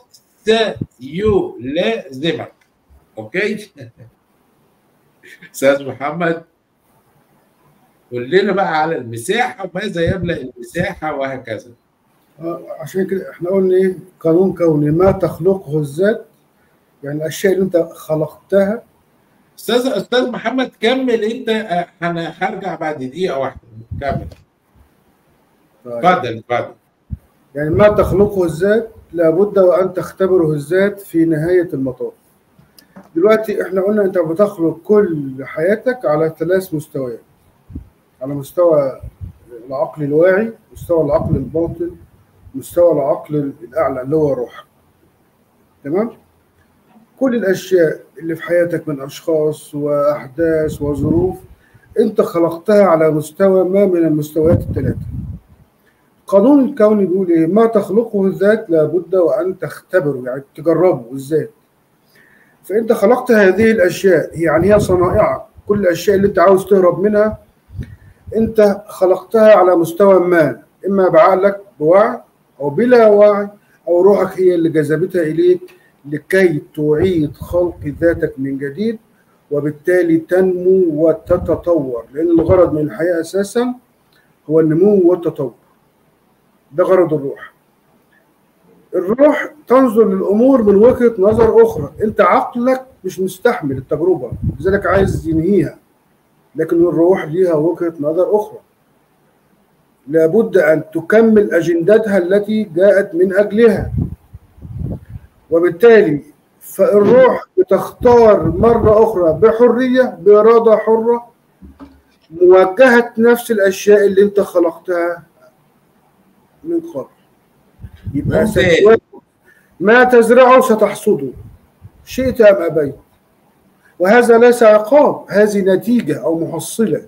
سيلازمك اوكي استاذ محمد قول لنا بقى على المساحه وماذا يملا المساحه وهكذا آه، عشان كده احنا قلنا ايه قانون كوني ما تخلقه الذات يعني الاشياء اللي انت خلقتها استاذ استاذ محمد كمل انت آه، انا هرجع بعد دقيقه واحده كمل طيب. اتفضل اتفضل يعني ما تخلقه الذات لابد وان تختبره الذات في نهايه المطاف دلوقتي احنا قلنا انت بتخلق كل حياتك على ثلاث مستويات على مستوى العقل الواعي مستوى العقل الباطن مستوى العقل الاعلى اللي هو الروح تمام كل الاشياء اللي في حياتك من اشخاص واحداث وظروف انت خلقتها على مستوى ما من المستويات الثلاثه قانون الكون بيقول ايه ما تخلقه الذات لابد وان تختبره يعني تجربه الذات فانت خلقت هذه الاشياء يعني هي صنائعك كل الاشياء اللي انت عاوز تهرب منها انت خلقتها على مستوى ما اما بعقلك بوعي او بلا وعي او روحك هي اللي جذبتها اليك لكي تعيد خلق ذاتك من جديد وبالتالي تنمو وتتطور لان الغرض من الحياه اساسا هو النمو والتطور ده غرض الروح الروح تنظر للامور من وجهه نظر اخرى انت عقلك مش مستحمل التجربه لذلك عايز ينهيها لكن الروح ليها وجهه نظر اخرى لابد ان تكمل اجندتها التي جاءت من اجلها وبالتالي فالروح بتختار مرة أخرى بحرية بإرادة حرة مواجهة نفس الأشياء اللي أنت خلقتها من قبل يبقى ممتاز. ستواجه ما تزرعه ستحصده شئت أم أبيت وهذا ليس عقاب هذه نتيجة أو محصلة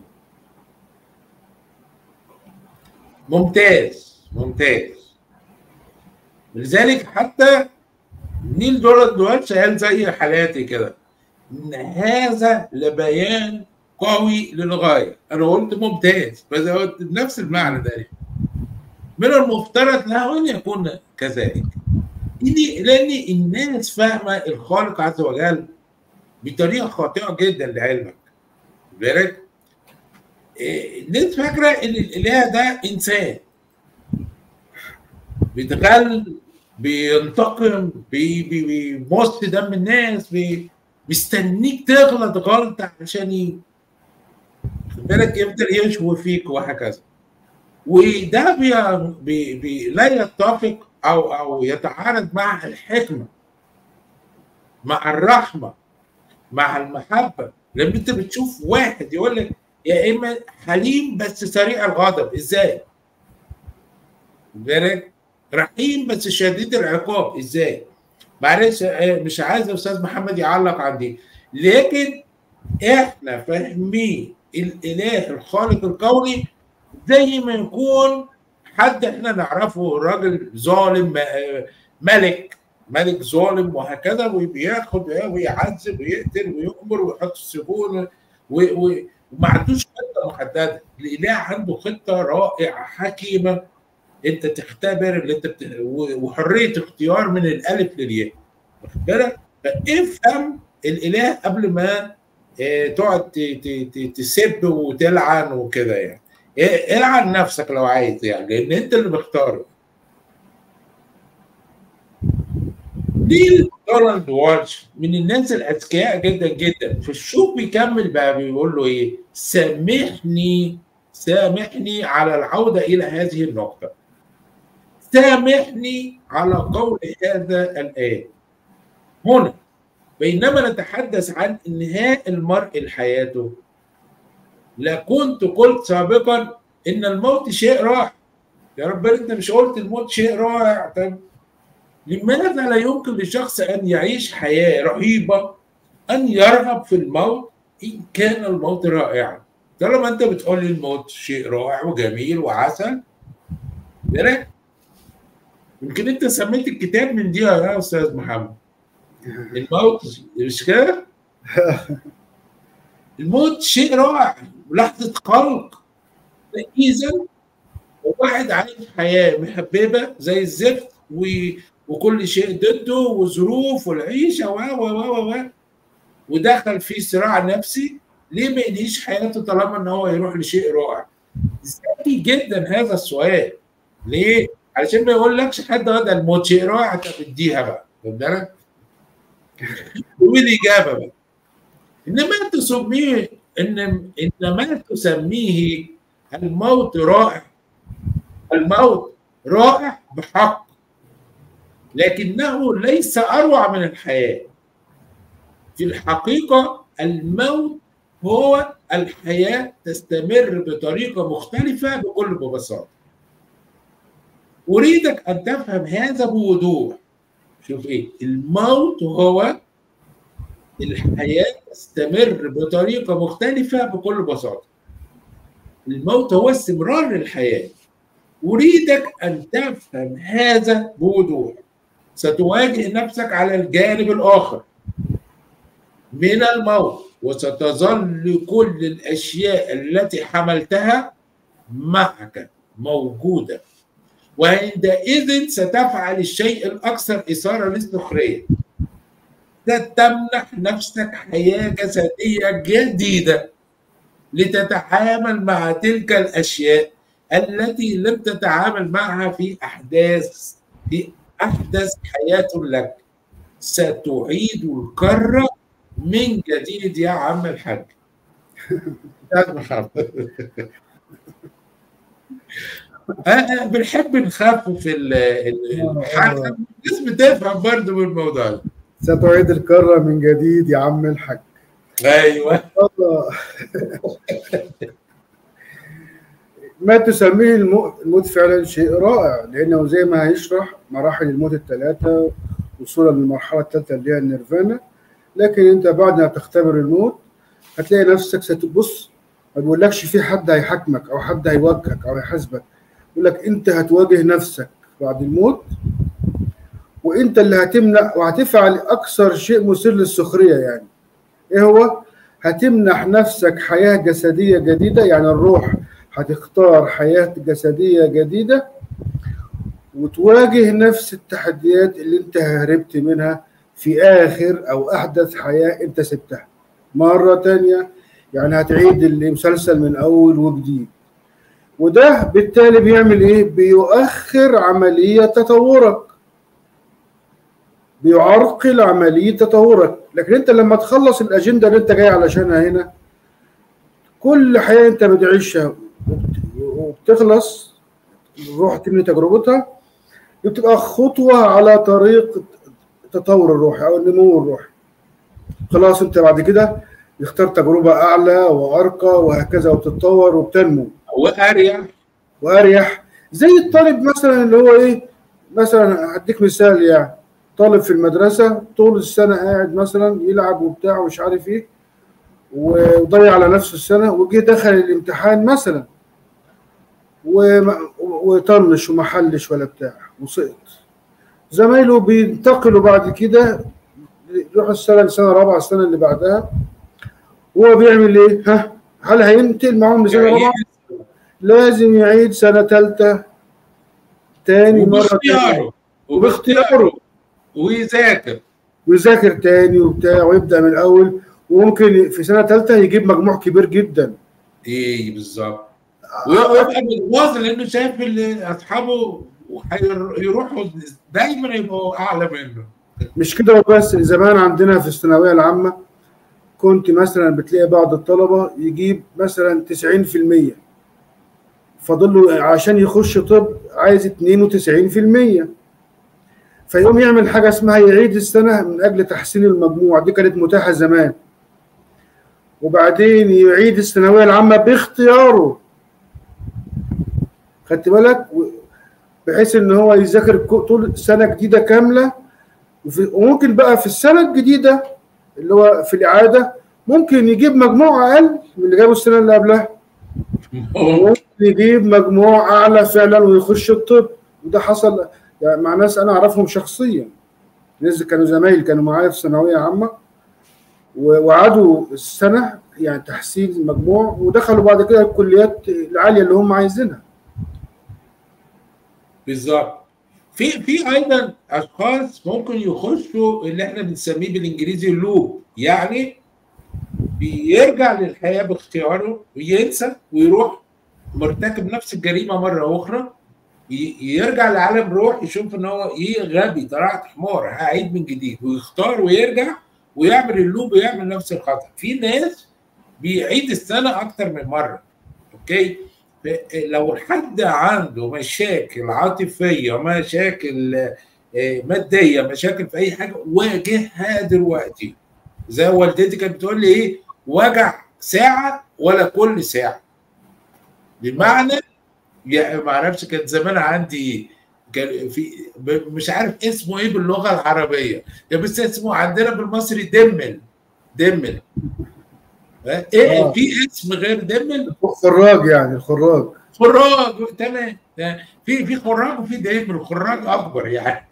ممتاز ممتاز لذلك حتى نيل دولار دولار قال زي حالاتي كده ان هذا لبيان قوي للغايه انا قلت ممتاز بس قلت بنفس المعنى ده من المفترض له ان يكون كذلك إني- لان الناس فاهمه الخالق عز وجل بطريقه خاطئه جدا لعلمك بالك إيه، الناس فاكره ان الاله ده انسان بيتغل بينتقم بي بي بيمص دم الناس بي مستنيك تغلط غلط عشان ي- خد بالك يفضل يشوي فيك وهكذا وده بي بي بي لا يتفق او او يتعارض مع الحكمه مع الرحمه مع المحبه لما انت بتشوف واحد يقول لك يا اما حليم بس سريع الغضب ازاي؟ خد بالك رحيم بس شديد العقاب ازاي؟ معلش آه، مش عايز استاذ محمد يعلق عن دي لكن احنا فاهمين الاله الخالق الكوني زي ما يكون حد احنا نعرفه راجل ظالم آه، ملك ملك ظالم وهكذا وبياخد ويعذب ويقتل ويؤمر ويحط السجون و- و- وما عندوش خطه محدده الاله عنده خطه رائعه حكيمه انت تختبر اللي انت بت... و- وحريه اختيار من الالف للياء واخد بالك فافهم الاله قبل ما آه، تقعد ت- ت- ت- تسب وتلعن وكده يعني إيه، العن نفسك لو عايز يعني لان انت اللي مختاره نيل دونالد والش من الناس الاذكياء جدا جدا في الشوق بيكمل بقى بيقول له ايه سامحني سامحني على العوده الى هذه النقطه سامحني على قول هذا الآن هنا بينما نتحدث عن انهاء المرء لحياته لكنت قلت سابقا ان الموت شيء رائع يا رب انت مش قلت الموت شيء رائع طب لماذا لا يمكن لشخص ان يعيش حياه رهيبه ان يرغب في الموت ان كان الموت رائعا طالما انت بتقول لي الموت شيء رائع وجميل وعسل بالك يمكن انت سميت الكتاب من دي يا استاذ محمد الموت مش كده؟ الموت شيء رائع لحظه خلق اذا واحد عايش حياه محببه زي الزفت و... وكل شيء ضده وظروف والعيشه و و و و ودخل في صراع نفسي ليه ما ينهيش حياته طالما ان هو يروح لشيء رائع؟ ذكي جدا هذا السؤال ليه؟ علشان ما يقولكش حد ده الموت شيء رائع انت بتديها بقى خد بالك؟ والاجابه بقى انما تسميه ان انما تسميه الموت رائع الموت رائع بحق لكنه ليس اروع من الحياه في الحقيقه الموت هو الحياه تستمر بطريقه مختلفه بكل ببساطه اريدك ان تفهم هذا بوضوح شوف ايه الموت هو الحياه تستمر بطريقه مختلفه بكل بساطه الموت هو استمرار الحياه اريدك ان تفهم هذا بوضوح ستواجه نفسك على الجانب الاخر من الموت وستظل كل الاشياء التي حملتها معك موجوده وعندئذ ستفعل الشيء الاكثر اثاره للسخريه ستمنح نفسك حياه جسديه جديده لتتعامل مع تلك الاشياء التي لم تتعامل معها في احداث في احدث حياه لك ستعيد الكره من جديد يا عم الحاج استاذ محمد أنا بنحب نخفف الحلقه الناس بتفهم برضه بالموضوع ده ستعيد الكرة من جديد يا عم الحاج ايوه الله. ما تسميه الموت, الموت فعلا شيء رائع لانه زي ما هيشرح مراحل الموت الثلاثه وصولا للمرحله الثالثه اللي هي النيرفانا لكن انت بعد ما تختبر الموت هتلاقي نفسك ستبص ما بيقولكش في حد هيحاكمك او حد هيواجهك او هيحاسبك يقول لك انت هتواجه نفسك بعد الموت وانت اللي هتمنع وهتفعل اكثر شيء مثير للسخريه يعني ايه هو؟ هتمنح نفسك حياه جسديه جديده يعني الروح هتختار حياه جسديه جديده وتواجه نفس التحديات اللي انت هربت منها في اخر او احدث حياه انت سبتها مره تانية يعني هتعيد المسلسل من اول وجديد وده بالتالي بيعمل ايه بيؤخر عمليه تطورك بيعرقل عمليه تطورك لكن انت لما تخلص الاجنده اللي انت جاي علشانها هنا كل حياه انت بتعيشها وبتخلص الروح تبني تجربتها بتبقى خطوه على طريق التطور الروحي او النمو الروحي خلاص انت بعد كده يختار تجربه اعلى وارقى وهكذا وبتتطور وبتنمو واريح واريح زي الطالب مثلا اللي هو ايه مثلا هديك مثال يعني طالب في المدرسه طول السنه قاعد مثلا يلعب وبتاع ومش عارف ايه وضيع على نفسه السنه وجه دخل الامتحان مثلا وطنش وما حلش ولا بتاع وسقط زمايله بينتقلوا بعد كده يروحوا السنه السنه الرابعه السنه اللي بعدها هو بيعمل ايه؟ ها هل هينتقل معاهم لسنه رابعه؟ لازم يعيد سنه ثالثه تاني مره وباختياره وباختياره ويذاكر ويذاكر تاني وبتاع ويبدا من الاول وممكن في سنه ثالثه يجيب مجموع كبير جدا ايه بالظبط ويبقى متواصل لانه شايف اللي اصحابه هيروحوا دايما يبقوا اعلى منه مش كده وبس زمان عندنا في الثانويه العامه كنت مثلا بتلاقي بعض الطلبه يجيب مثلا 90% فاضل له عشان يخش طب عايز 92% فيقوم يعمل حاجه اسمها يعيد السنه من اجل تحسين المجموع دي كانت متاحه زمان وبعدين يعيد الثانويه العامه باختياره خدت بالك بحيث ان هو يذاكر طول سنه جديده كامله وممكن بقى في السنه الجديده اللي هو في الاعاده ممكن يجيب مجموع اقل من اللي جابه السنه اللي قبلها ممكن يجيب مجموع اعلى فعلا ويخش الطب وده حصل يعني مع ناس انا اعرفهم شخصيا ناس كانوا زمايل كانوا معايا في ثانويه عامه وعادوا السنه يعني تحسين المجموع ودخلوا بعد كده الكليات العاليه اللي هم عايزينها بالظبط في في ايضا اشخاص ممكن يخشوا اللي احنا بنسميه بالانجليزي لوب يعني بيرجع للحياه باختياره وينسى ويروح مرتكب نفس الجريمه مره اخرى يرجع لعالم روح يشوف ان هو ايه غبي طلعت حمار هعيد من جديد ويختار ويرجع ويعمل اللوب ويعمل نفس الخطا في ناس بيعيد السنه اكتر من مره اوكي لو حد عنده مشاكل عاطفيه مشاكل ماديه مشاكل في اي حاجه واجهها دلوقتي زي والدتي كانت بتقول لي ايه وجع ساعه ولا كل ساعه بمعنى يعني ما اعرفش كان زمان عندي كان في مش عارف اسمه ايه باللغه العربيه يا بس اسمه عندنا بالمصري دمل دمل ايه في اسم غير دمل خراج يعني الخراج خراج تمام في في خراج وفي دمل الخراج اكبر يعني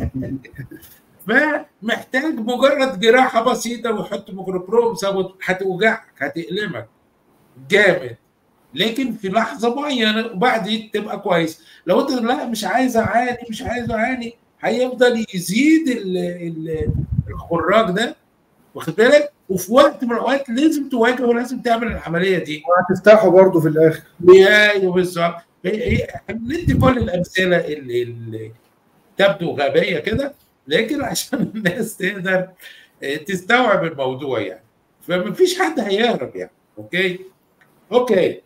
فمحتاج مجرد جراحه بسيطه ويحط ميكروبروم هتوجعك هتألمك جامد لكن في لحظه معينه وبعدين تبقى كويس لو انت لا مش عايز اعاني مش عايز اعاني هيفضل يزيد ال ال الخراج ده واخد بالك وفي وقت من الاوقات لازم تواجه ولازم تعمل العمليه دي وهتفتحه برضه في الاخر ايوه بالظبط ندي كل الامثله اللي, اللي تبدو غبيه كده لكن عشان الناس تقدر تستوعب الموضوع يعني فمفيش حد هيهرب يعني اوكي اوكي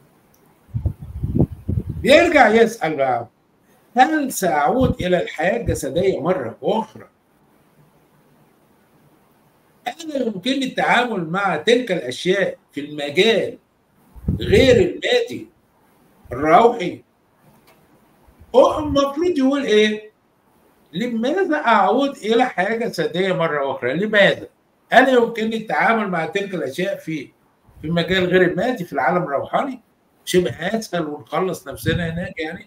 بيرجع يسأل بقى هل سأعود إلى الحياة الجسدية مرة أخرى انا يمكنني التعامل مع تلك الاشياء في المجال غير المادي الروحي هو المفروض يقول ايه لماذا اعود الى حياه جسديه مره اخرى لماذا انا يمكنني التعامل مع تلك الاشياء في في المجال غير المادي في العالم الروحاني شبه اسهل ونخلص نفسنا هناك يعني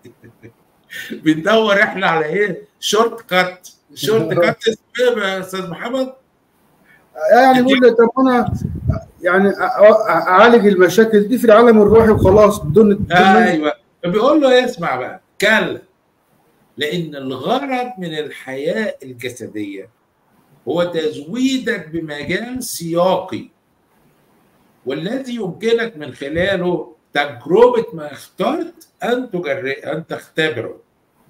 بندور احنا على ايه شورت كات شورت كات اسمه يا استاذ محمد يعني يقول لي طب انا يعني اعالج المشاكل دي في العالم الروحي وخلاص بدون بدون ايوه فبيقول له اسمع بقى كلا لان الغرض من الحياه الجسديه هو تزويدك بمجال سياقي والذي يمكنك من خلاله تجربه ما اخترت ان تجرب ان تختبره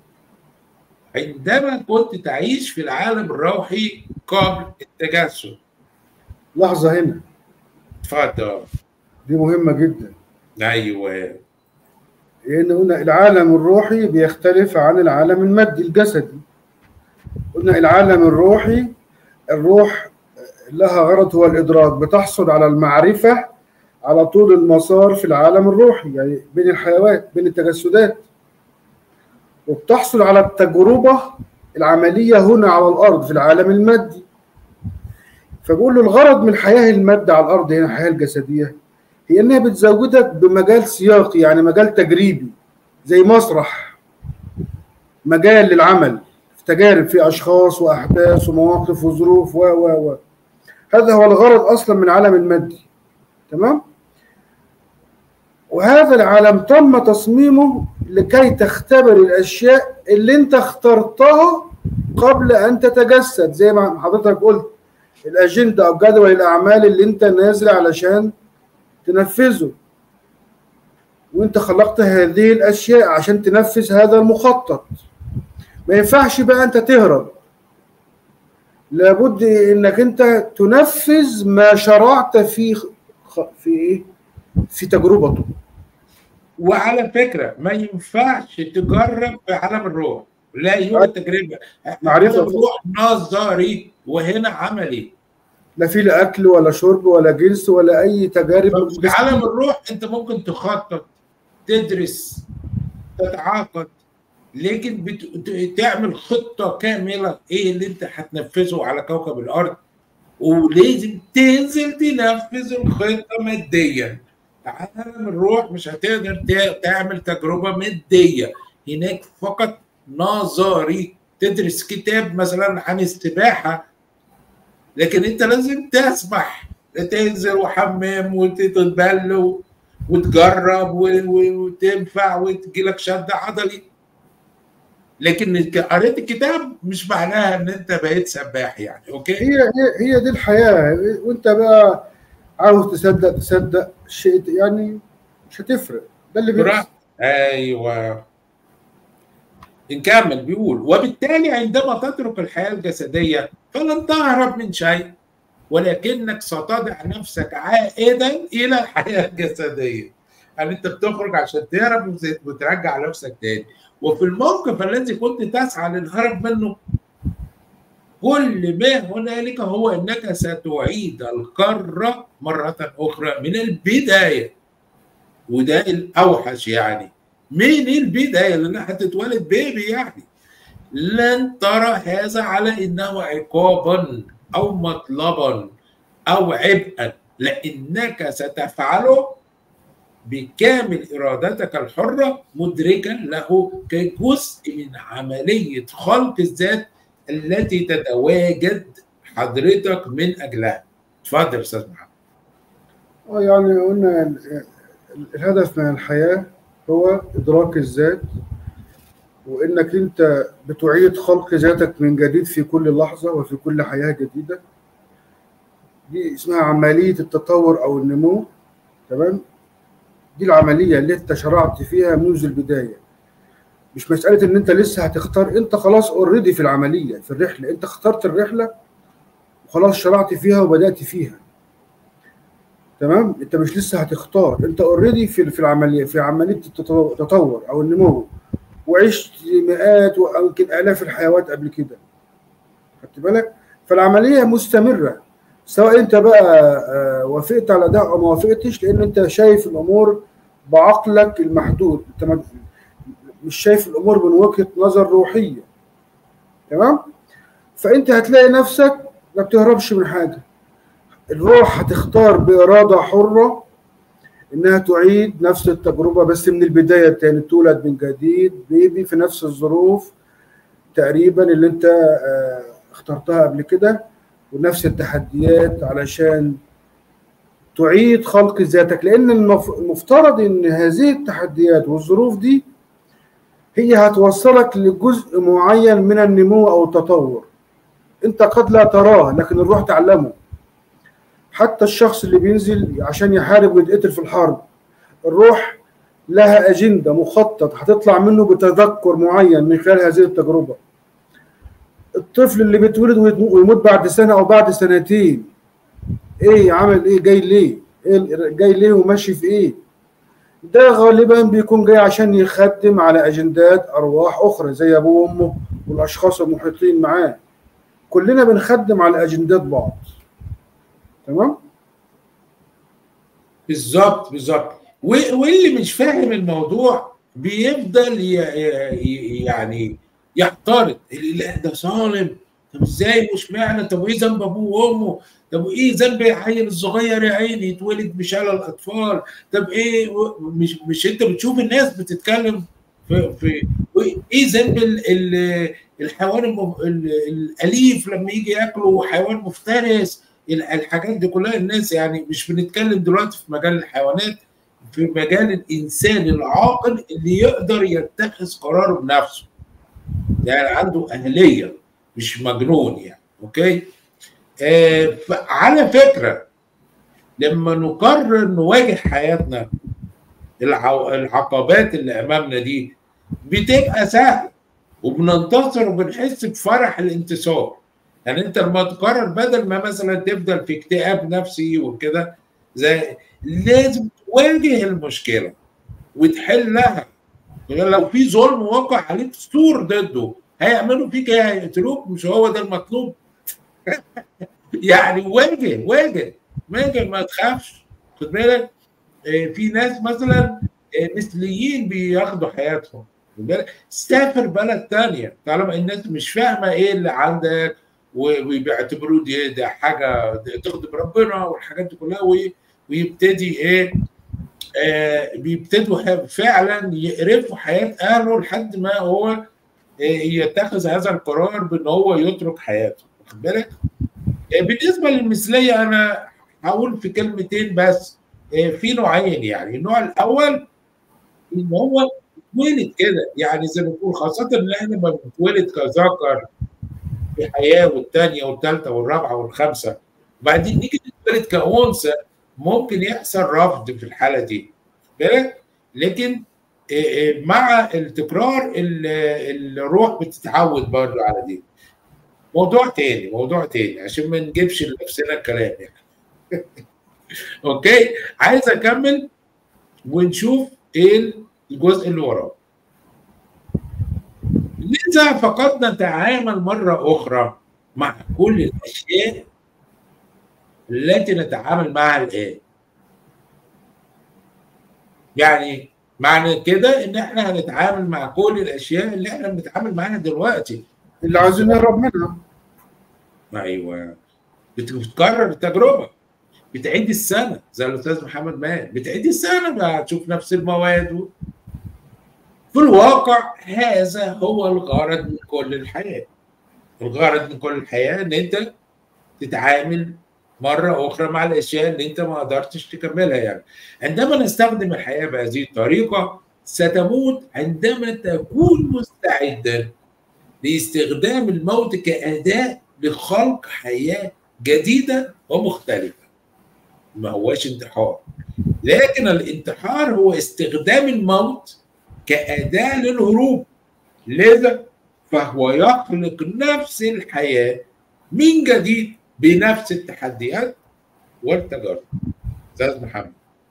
عندما كنت تعيش في العالم الروحي قبل التجسد لحظه هنا اتفضل دي مهمه جدا ايوه لان قلنا العالم الروحي بيختلف عن العالم المادي الجسدي قلنا العالم الروحي الروح لها غرض هو الادراك بتحصل على المعرفه على طول المسار في العالم الروحي يعني بين الحيوات بين التجسدات وبتحصل على التجربه العمليه هنا على الارض في العالم المادي فبقول له الغرض من الحياه المادة على الارض هنا الحياه الجسديه هي انها بتزودك بمجال سياقي يعني مجال تجريبي زي مسرح مجال للعمل في تجارب في اشخاص واحداث ومواقف وظروف و و و هذا هو الغرض اصلا من العالم المادي تمام وهذا العالم تم تصميمه لكي تختبر الاشياء اللي انت اخترتها قبل ان تتجسد زي ما حضرتك قلت الاجنده او جدول الاعمال اللي انت نازل علشان تنفذه وانت خلقت هذه الاشياء عشان تنفذ هذا المخطط ما ينفعش بقى انت تهرب لابد انك انت تنفذ ما شرعت في في ايه في تجربته وعلى فكره ما ينفعش تجرب في عالم الروح لا يوجد تجربه معرفه الروح نظري وهنا عملي لا في لا اكل ولا شرب ولا جنس ولا اي تجارب في عالم الروح انت ممكن تخطط تدرس تتعاقد لكن بت... تعمل خطه كامله ايه اللي انت هتنفذه على كوكب الارض ولازم تنزل تنفذ الخطه ماديا عالم الروح مش هتقدر تعمل تجربه ماديه هناك فقط نظري تدرس كتاب مثلا عن السباحه لكن انت لازم تسبح تنزل وحمام وتتبل وتجرب وتنفع وتجيلك شد عضلي لكن قريت الكتاب مش معناها ان انت بقيت سباح يعني اوكي هي هي هي دي الحياه وانت بقى عاوز تصدق تصدق شيء يعني مش هتفرق ده اللي بيحصل ايوه نكمل بيقول وبالتالي عندما تترك الحياه الجسديه فلن تهرب من شيء ولكنك ستضع نفسك عائدا الى الحياه الجسديه يعني انت بتخرج عشان تهرب وترجع نفسك تاني وفي الموقف الذي كنت تسعى للهرب منه كل ما هنالك هو انك ستعيد القاره مره اخرى من البدايه وده الاوحش يعني من البدايه لانها هتتولد بيبي يعني لن ترى هذا على انه عقابا او مطلبا او عبئا لانك ستفعله بكامل ارادتك الحره مدركا له كجزء من عمليه خلق الذات التي تتواجد حضرتك من اجلها اتفضل استاذ محمد اه يعني قلنا الهدف من الحياه هو ادراك الذات وانك انت بتعيد خلق ذاتك من جديد في كل لحظه وفي كل حياه جديده دي اسمها عمليه التطور او النمو تمام دي العمليه اللي انت شرعت فيها منذ البدايه مش مساله ان انت لسه هتختار انت خلاص اوريدي في العمليه في الرحله انت اخترت الرحله وخلاص شرعت فيها وبدات فيها تمام انت مش لسه هتختار انت اوريدي في في العمليه في عمليه التطور او النمو وعشت مئات او يمكن الاف الحيوات قبل كده خدت بالك فالعمليه مستمره سواء انت بقى آه، وافقت على ده او ما وافقتش لان انت شايف الامور بعقلك المحدود انت ما- مش شايف الامور من وجهه نظر روحيه تمام فانت هتلاقي نفسك ما بتهربش من حاجه الروح هتختار باراده حره انها تعيد نفس التجربه بس من البدايه تاني تولد من جديد بيبي في نفس الظروف تقريبا اللي انت آه، اخترتها قبل كده ونفس التحديات علشان تعيد خلق ذاتك لان المف- المفترض ان هذه التحديات والظروف دي هي هتوصلك لجزء معين من النمو او التطور انت قد لا تراه لكن الروح تعلمه حتى الشخص اللي بينزل عشان يحارب ويتقتل في الحرب الروح لها أجندة مخطط هتطلع منه بتذكر معين من خلال هذه التجربة الطفل اللي بيتولد ويتم- ويموت بعد سنة أو بعد سنتين إيه عمل إيه جاي ليه إيه جاي ليه وماشي في إيه ده غالبا بيكون جاي عشان يخدم على أجندات أرواح أخرى زي أبوه وأمه والأشخاص المحيطين معاه كلنا بنخدم على أجندات بعض تمام بالظبط بالظبط و- واللي مش فاهم الموضوع بيفضل ي- ي- يعني يعترض الاله ده ظالم طب ازاي وش معنى طب وايه ذنب ابوه وامه طب وايه ذنب العيل الصغير يا عيني يتولد بشلل الاطفال طب ايه و- مش مش انت بتشوف الناس بتتكلم في في ايه ذنب ال- ال- الحيوان المف- ال- الاليف لما يجي ياكله حيوان مفترس ال- الحاجات دي كلها الناس يعني مش بنتكلم دلوقتي في مجال الحيوانات في مجال الانسان العاقل اللي يقدر يتخذ قراره بنفسه يعني عنده اهليه مش مجنون يعني اوكي آه على فكره لما نقرر نواجه حياتنا الع- العقبات اللي امامنا دي بتبقى سهله وبننتصر وبنحس بفرح الانتصار يعني انت لما تقرر بدل ما مثلا تفضل في اكتئاب نفسي وكده زي لازم تواجه المشكله وتحلها لو في ظلم واقع عليك سور ضده هيعملوا فيك ايه هيقتلوك مش هو ده المطلوب يعني واجه واجه واجه ما تخافش خد بالك آه، في ناس مثلا آه، مثليين بياخدوا حياتهم خد بالك سافر بلد تانية طالما الناس مش فاهمه ايه اللي عندك و- وبيعتبروه دي ده حاجه تغضب ربنا والحاجات دي كلها وي- ويبتدي ايه آه بيبتدوا فعلا يقرفوا حياه اهله لحد ما هو آه، يتخذ هذا القرار بان هو يترك حياته واخد بالك آه، بالنسبه للمثليه انا هقول في كلمتين بس آه، في نوعين يعني النوع الاول ان هو اتولد كده يعني زي ما بنقول خاصه ان احنا لما بنتولد كذكر في حياه والثانيه والثالثه والرابعه والخامسه وبعدين نيجي نتولد كانثى ممكن يحصل رفض في الحاله دي بالك لكن آه، آه، مع التكرار ال- الروح بتتعود برضه على دي موضوع تاني موضوع تاني عشان ما نجيبش لنفسنا الكلام يعني اوكي عايز اكمل ونشوف ايه الجزء اللي وراه لذا فقد نتعامل مرة أخرى مع كل الأشياء التي نتعامل معها الآن يعني معنى كده إن إحنا هنتعامل مع كل الأشياء اللي إحنا بنتعامل معاها دلوقتي اللي عايزين نهرب منها أيوه بتكرر التجربة بتعيد السنة زي الأستاذ محمد مال بتعيد السنة بقى تشوف نفس المواد و... في الواقع هذا هو الغرض من كل الحياة الغرض من كل الحياة إن أنت تتعامل مرة أخرى مع الأشياء اللي أنت ما قدرتش تكملها يعني عندما نستخدم الحياة بهذه الطريقة ستموت عندما تكون مستعدا لاستخدام الموت كأداة لخلق حياة جديدة ومختلفة ما هواش انتحار لكن الانتحار هو استخدام الموت كأداة للهروب لذا فهو يخلق نفس الحياة من جديد بنفس التحديات والتجارب أستاذ محمد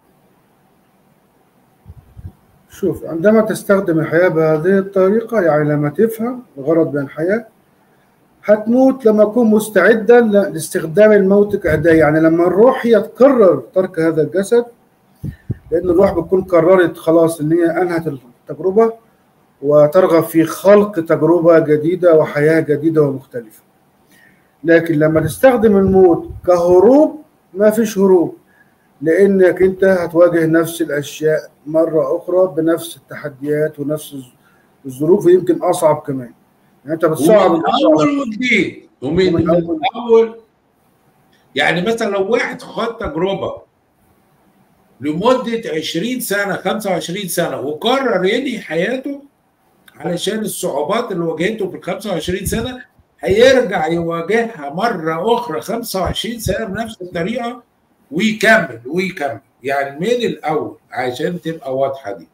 شوف عندما تستخدم الحياة بهذه الطريقة يعني لما تفهم الغرض من الحياة هتموت لما اكون مستعدا ل- لاستخدام الموت كأداة يعني لما الروح هي تقرر ترك هذا الجسد لان الروح بتكون قررت خلاص ان هي انهت التجربه وترغب في خلق تجربه جديده وحياه جديده ومختلفه لكن لما تستخدم الموت كهروب ما فيش هروب لانك انت هتواجه نفس الاشياء مره اخرى بنفس التحديات ونفس الظ- الظروف ويمكن اصعب كمان يعني انت بتصعب ومن الأشياء على اول وجديد ومن ومن من أول. اول يعني مثلا لو واحد خد تجربه لمده 20 سنه 25 سنه وقرر ينهي حياته علشان الصعوبات اللي واجهته في ال 25 سنه هيرجع يواجهها مره اخرى 25 سنه بنفس الطريقه ويكمل ويكمل يعني من الاول عشان تبقى واضحه دي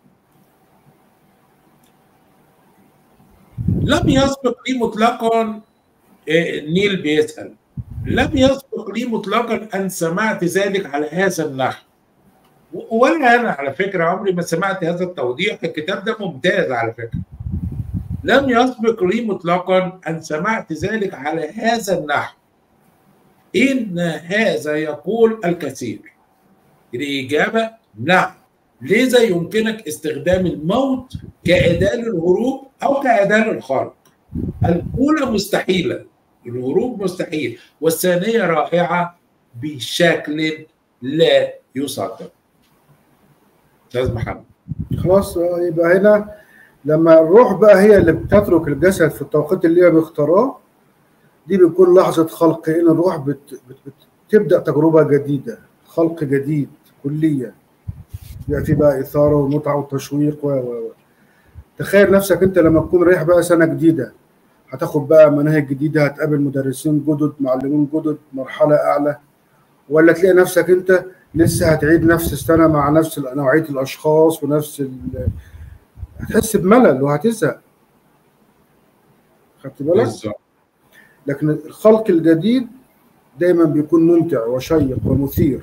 لم يسبق لي مطلقا آه، نيل بيسأل لم يسبق لي مطلقا أن سمعت ذلك على هذا النحو و- ولا أنا على فكرة عمري ما سمعت هذا التوضيح الكتاب ده ممتاز على فكرة لم يسبق لي مطلقا أن سمعت ذلك على هذا النحو إن هذا يقول الكثير الإجابة نعم لذا يمكنك استخدام الموت كأداة للهروب أو كأداة للخارق الأولى مستحيلة الهروب مستحيل والثانية رائعة بشكل لا يصدق أستاذ محمد خلاص آه، يبقى هنا لما الروح بقى هي اللي بتترك الجسد في التوقيت اللي هي بيختاراه دي بتكون لحظة خلق ان الروح بت بت بت تبدأ تجربة جديدة خلق جديد كليا يبقى في بقى إثارة ومتعة وتشويق و و و تخيل نفسك أنت لما تكون رايح بقى سنة جديدة هتاخد بقى مناهج جديدة هتقابل مدرسين جدد معلمين جدد مرحلة أعلى ولا تلاقي نفسك أنت لسه هتعيد نفس السنة مع نفس نوعية الأشخاص ونفس ال... هتحس بملل وهتزهق خدت بالك؟ بالظبط لكن الخلق الجديد دايما بيكون ممتع وشيق ومثير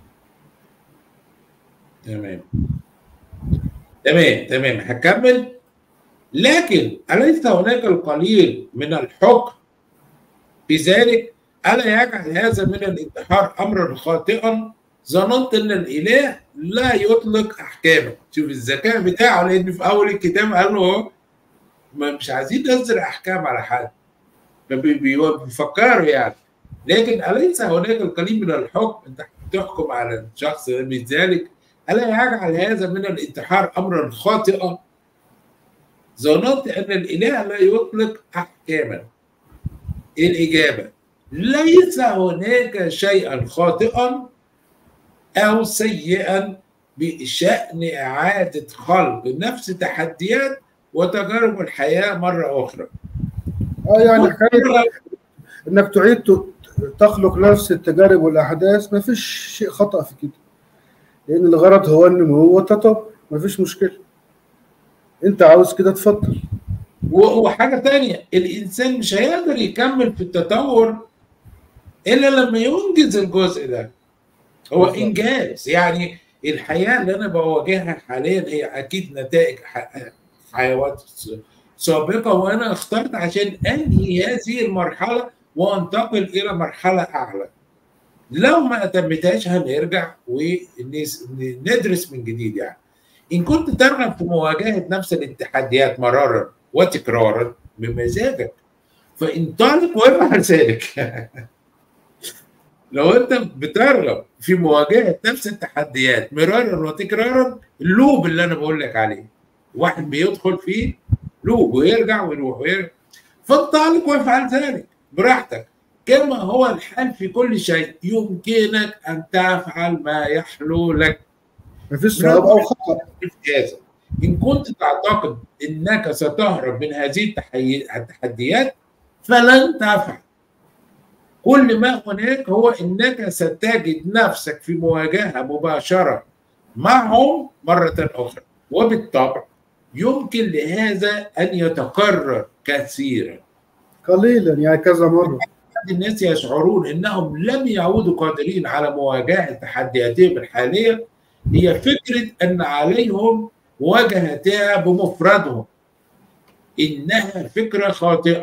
تمام تمام تمام هكمل لكن أليس هناك القليل من الحكم بذلك ألا يجعل هذا من الانتحار أمرا خاطئا ظننت أن الإله لا يطلق أحكامه شوف الذكاء بتاعه لأن في أول الكتاب قال له هو ما مش عايزين ننزل أحكام على حد بي- بي- بيفكروا يعني لكن أليس هناك القليل من الحكم أنت تحكم على الشخص بذلك ألا يجعل هذا من الانتحار أمرا خاطئا ظننت أن الإله لا يطلق أحكاما الإجابة ليس هناك شيئا خاطئا أو سيئا بشأن إعادة خلق نفس تحديات وتجارب الحياة مرة أخرى اه يعني حكايه انك تعيد ت- تخلق نفس التجارب والاحداث ما فيش شيء خطا في كده لان الغرض هو النمو والتطور ما فيش مشكله انت عاوز كده تفضل و- وحاجة تانية الإنسان مش هيقدر يكمل في التطور إلا لما ينجز الجزء ده هو بالظبط. إنجاز يعني الحياة اللي أنا بواجهها حاليا هي أكيد نتائج ح- حيوات س- سابقة وأنا اخترت عشان أنهي هذه المرحلة وأنتقل إلى مرحلة أعلى لو ما أتمتهاش هنرجع وندرس من جديد يعني إن كنت ترغب في مواجهة نفس التحديات مرارا وتكرارا بمزاجك فانطلق وافعل ذلك لو انت بترغب في مواجهه نفس التحديات مرارا وتكرارا اللوب اللي انا بقول لك عليه واحد بيدخل فيه لوب ويرجع ويروح ويرجع فانطلق وافعل ذلك براحتك كما هو الحال في كل شيء يمكنك ان تفعل ما يحلو لك ما فيش صواب او خطا هذا إن كنت تعتقد أنك ستهرب من هذه التحي- التحديات فلن تفعل كل ما هناك هو أنك ستجد نفسك في مواجهة مباشرة معهم مرة أخرى وبالطبع يمكن لهذا أن يتكرر كثيرا قليلا يعني كذا مره بعض الناس يشعرون انهم لم يعودوا قادرين على مواجهه تحدياتهم الحاليه هي فكره ان عليهم مواجهتها بمفردهم انها فكره خاطئه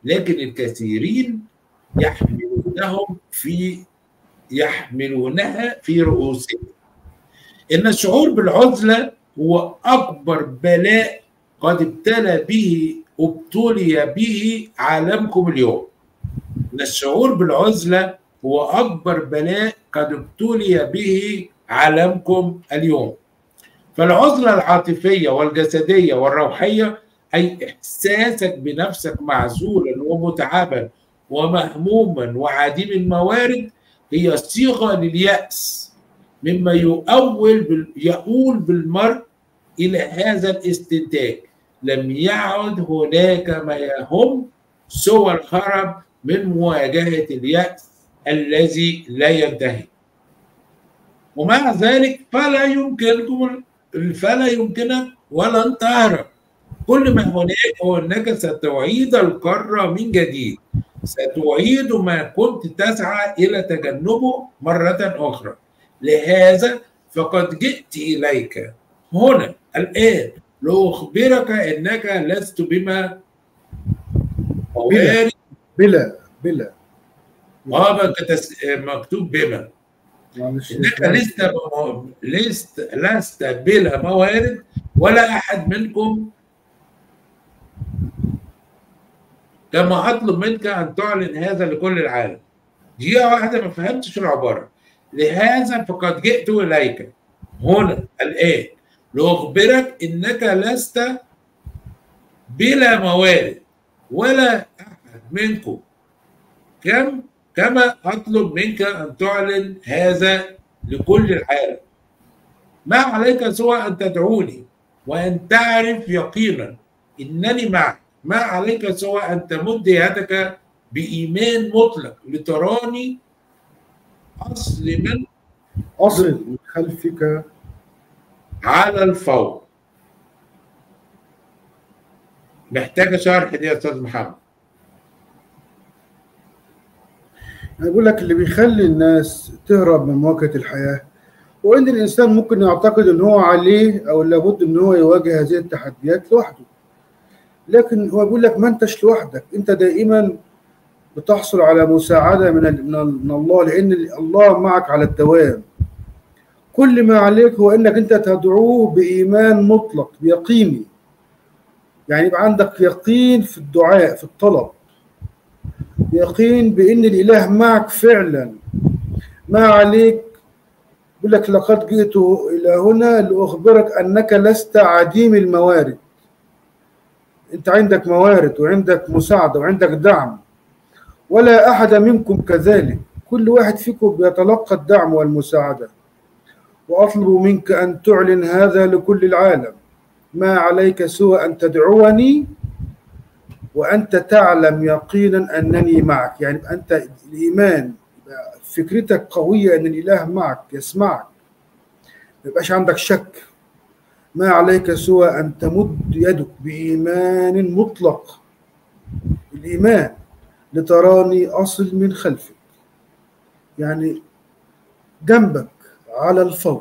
لكن الكثيرين يحملونهم في يحملونها في رؤوسهم ان الشعور بالعزله هو اكبر بلاء قد ابتلى به ابتلي به عالمكم اليوم ان الشعور بالعزله هو اكبر بلاء قد ابتلي به عالمكم اليوم فالعزله العاطفيه والجسديه والروحيه اي احساسك بنفسك معزولا ومتعبا ومهموما وعديم الموارد هي صيغه للياس مما يؤول بال... يؤول بالمرء الى هذا الاستنتاج لم يعد هناك ما يهم سوى الهرب من مواجهه الياس الذي لا ينتهي ومع ذلك فلا يمكنكم فلا يمكنك ولن تهرب كل ما هناك هو انك ستعيد القاره من جديد ستعيد ما كنت تسعى الى تجنبه مره اخرى لهذا فقد جئت اليك هنا الان لاخبرك انك لست بما بلا بلا بلا اه مكتوب بما انك لست لست لست بلا موارد ولا احد منكم كما اطلب منك ان تعلن هذا لكل العالم دقيقه واحده ما فهمتش العباره لهذا فقد جئت اليك هنا الان لاخبرك انك لست بلا موارد ولا احد منكم كم كما اطلب منك ان تعلن هذا لكل العالم ما عليك سوى ان تدعوني وان تعرف يقينا انني معك ما عليك سوى ان تمد يدك بايمان مطلق لتراني اصل من اصل من خلفك على الفور محتاجه شرح دي يا استاذ محمد انا بقول لك اللي بيخلي الناس تهرب من مواجهه الحياه هو ان الانسان ممكن يعتقد ان هو عليه او لابد ان هو يواجه هذه التحديات لوحده لكن هو بيقول لك ما انتش لوحدك انت دائما بتحصل على مساعده من من الله لان الله معك على الدوام كل ما عليك هو انك انت تدعوه بايمان مطلق بيقيني يعني يبقى عندك يقين في الدعاء في الطلب يقين بان الاله معك فعلا ما عليك يقول لك لقد جئت الى هنا لاخبرك انك لست عديم الموارد انت عندك موارد وعندك مساعده وعندك دعم ولا احد منكم كذلك كل واحد فيكم بيتلقى الدعم والمساعده واطلب منك ان تعلن هذا لكل العالم ما عليك سوى ان تدعوني وانت تعلم يقينا انني معك يعني انت الايمان فكرتك قويه ان الاله معك يسمعك ما يبقاش عندك شك ما عليك سوى ان تمد يدك بايمان مطلق الايمان لتراني اصل من خلفك يعني جنبك على الفور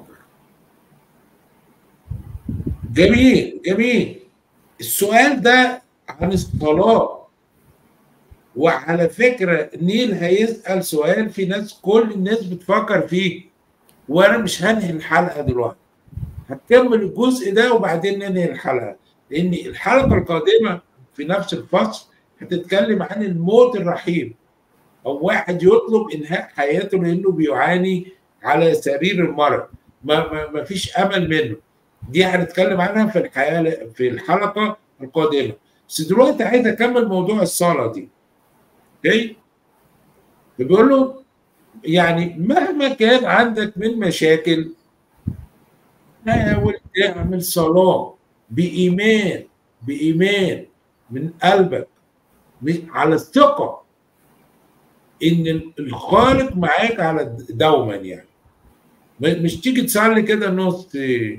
جميل جميل السؤال ده عن الصلاة وعلى فكرة نيل هيسأل سؤال في ناس كل الناس بتفكر فيه وأنا مش هنهي الحلقة دلوقتي هكمل الجزء ده وبعدين ننهي الحلقة لأن الحلقة القادمة في نفس الفصل هتتكلم عن الموت الرحيم أو واحد يطلب إنهاء حياته لأنه بيعاني على سرير المرض ما, ما, ما فيش أمل منه دي هنتكلم عنها في الحياة في الحلقة القادمة بس دلوقتي عايز اكمل موضوع الصلاه دي اوكي بيقول له يعني مهما كان عندك من مشاكل حاول تعمل صلاه بايمان بايمان من قلبك على الثقه ان الخالق معاك على دوما يعني مش تيجي تصلي كده نص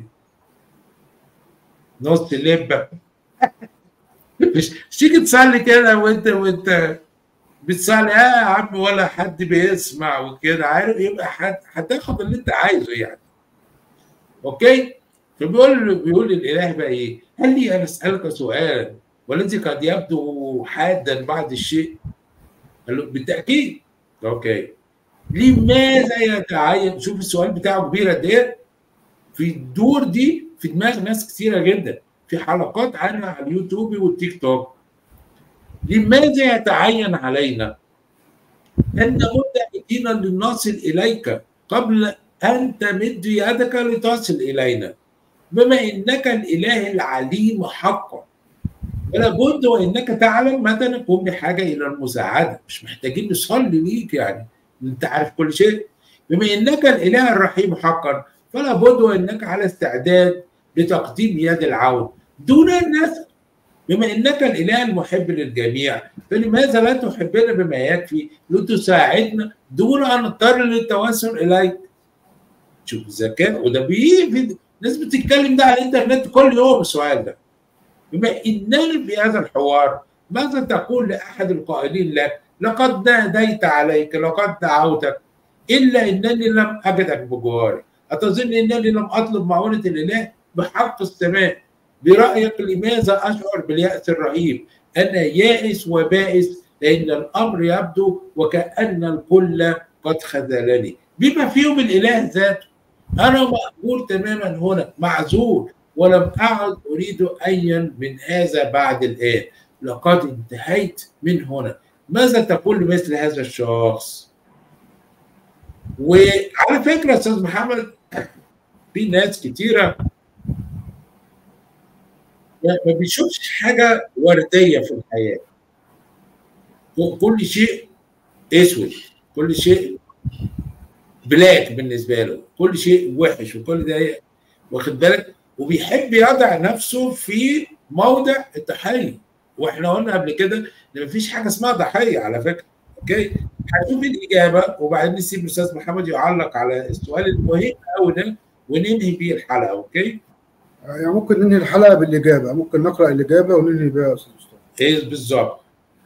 نص لبه مش تيجي تصلي كده وانت وانت بتصلي اه يا عم ولا حد بيسمع وكده عارف يبقى هتاخد اللي انت عايزه يعني اوكي فبيقول بيقول الاله بقى ايه؟ قال لي انا اسالك سؤال والذي قد يبدو حادا بعض الشيء قال له بالتاكيد اوكي لماذا يتعين شوف السؤال بتاعه كبير قد ايه في الدور دي في دماغ ناس كثيره جدا في حلقات عنها على اليوتيوب والتيك توك لماذا يتعين علينا ان نمد ايدينا لنصل اليك قبل ان تمد يدك لتصل الينا بما انك الاله العليم حقا ولا بد وانك تعلم متى نكون بحاجه الى المساعده مش محتاجين نصلي ليك يعني انت عارف كل شيء بما انك الاله الرحيم حقا فلا بد وانك على استعداد لتقديم يد العون دون الناس بما انك الاله المحب للجميع فلماذا لا تحبنا بما يكفي لتساعدنا دون ان نضطر للتوسل اليك شوف الذكاء وده بيجي ناس بتتكلم ده على الانترنت كل يوم السؤال ده بما انني في هذا الحوار ماذا تقول لاحد القائلين لك لقد ناديت عليك لقد دعوتك الا انني لم اجدك بجواري اتظن انني لم اطلب معونه الاله بحق السماء برايك لماذا اشعر بالياس الرهيب انا يائس وبائس لان الامر يبدو وكان الكل قد خذلني بما فيهم الاله ذاته انا مأجور تماما هنا معذور ولم اعد اريد ايا من هذا بعد الان لقد انتهيت من هنا ماذا تقول لمثل هذا الشخص وعلى فكره استاذ محمد في ناس كتيره ما بيشوفش حاجه ورديه في الحياه كل شيء اسود كل شيء بلاك بالنسبه له كل شيء وحش وكل ده واخد بالك وبيحب يضع نفسه في موضع الضحيه واحنا قلنا قبل كده ان مفيش حاجه اسمها ضحيه على فكره اوكي هنشوف الاجابه وبعدين نسيب الاستاذ محمد يعلق على السؤال المهم قوي ده وننهي بيه الحلقه اوكي يعني ممكن ننهي الحلقه بالاجابه ممكن نقرا الاجابه وننهي بها يا استاذ مصطفى ايه بالظبط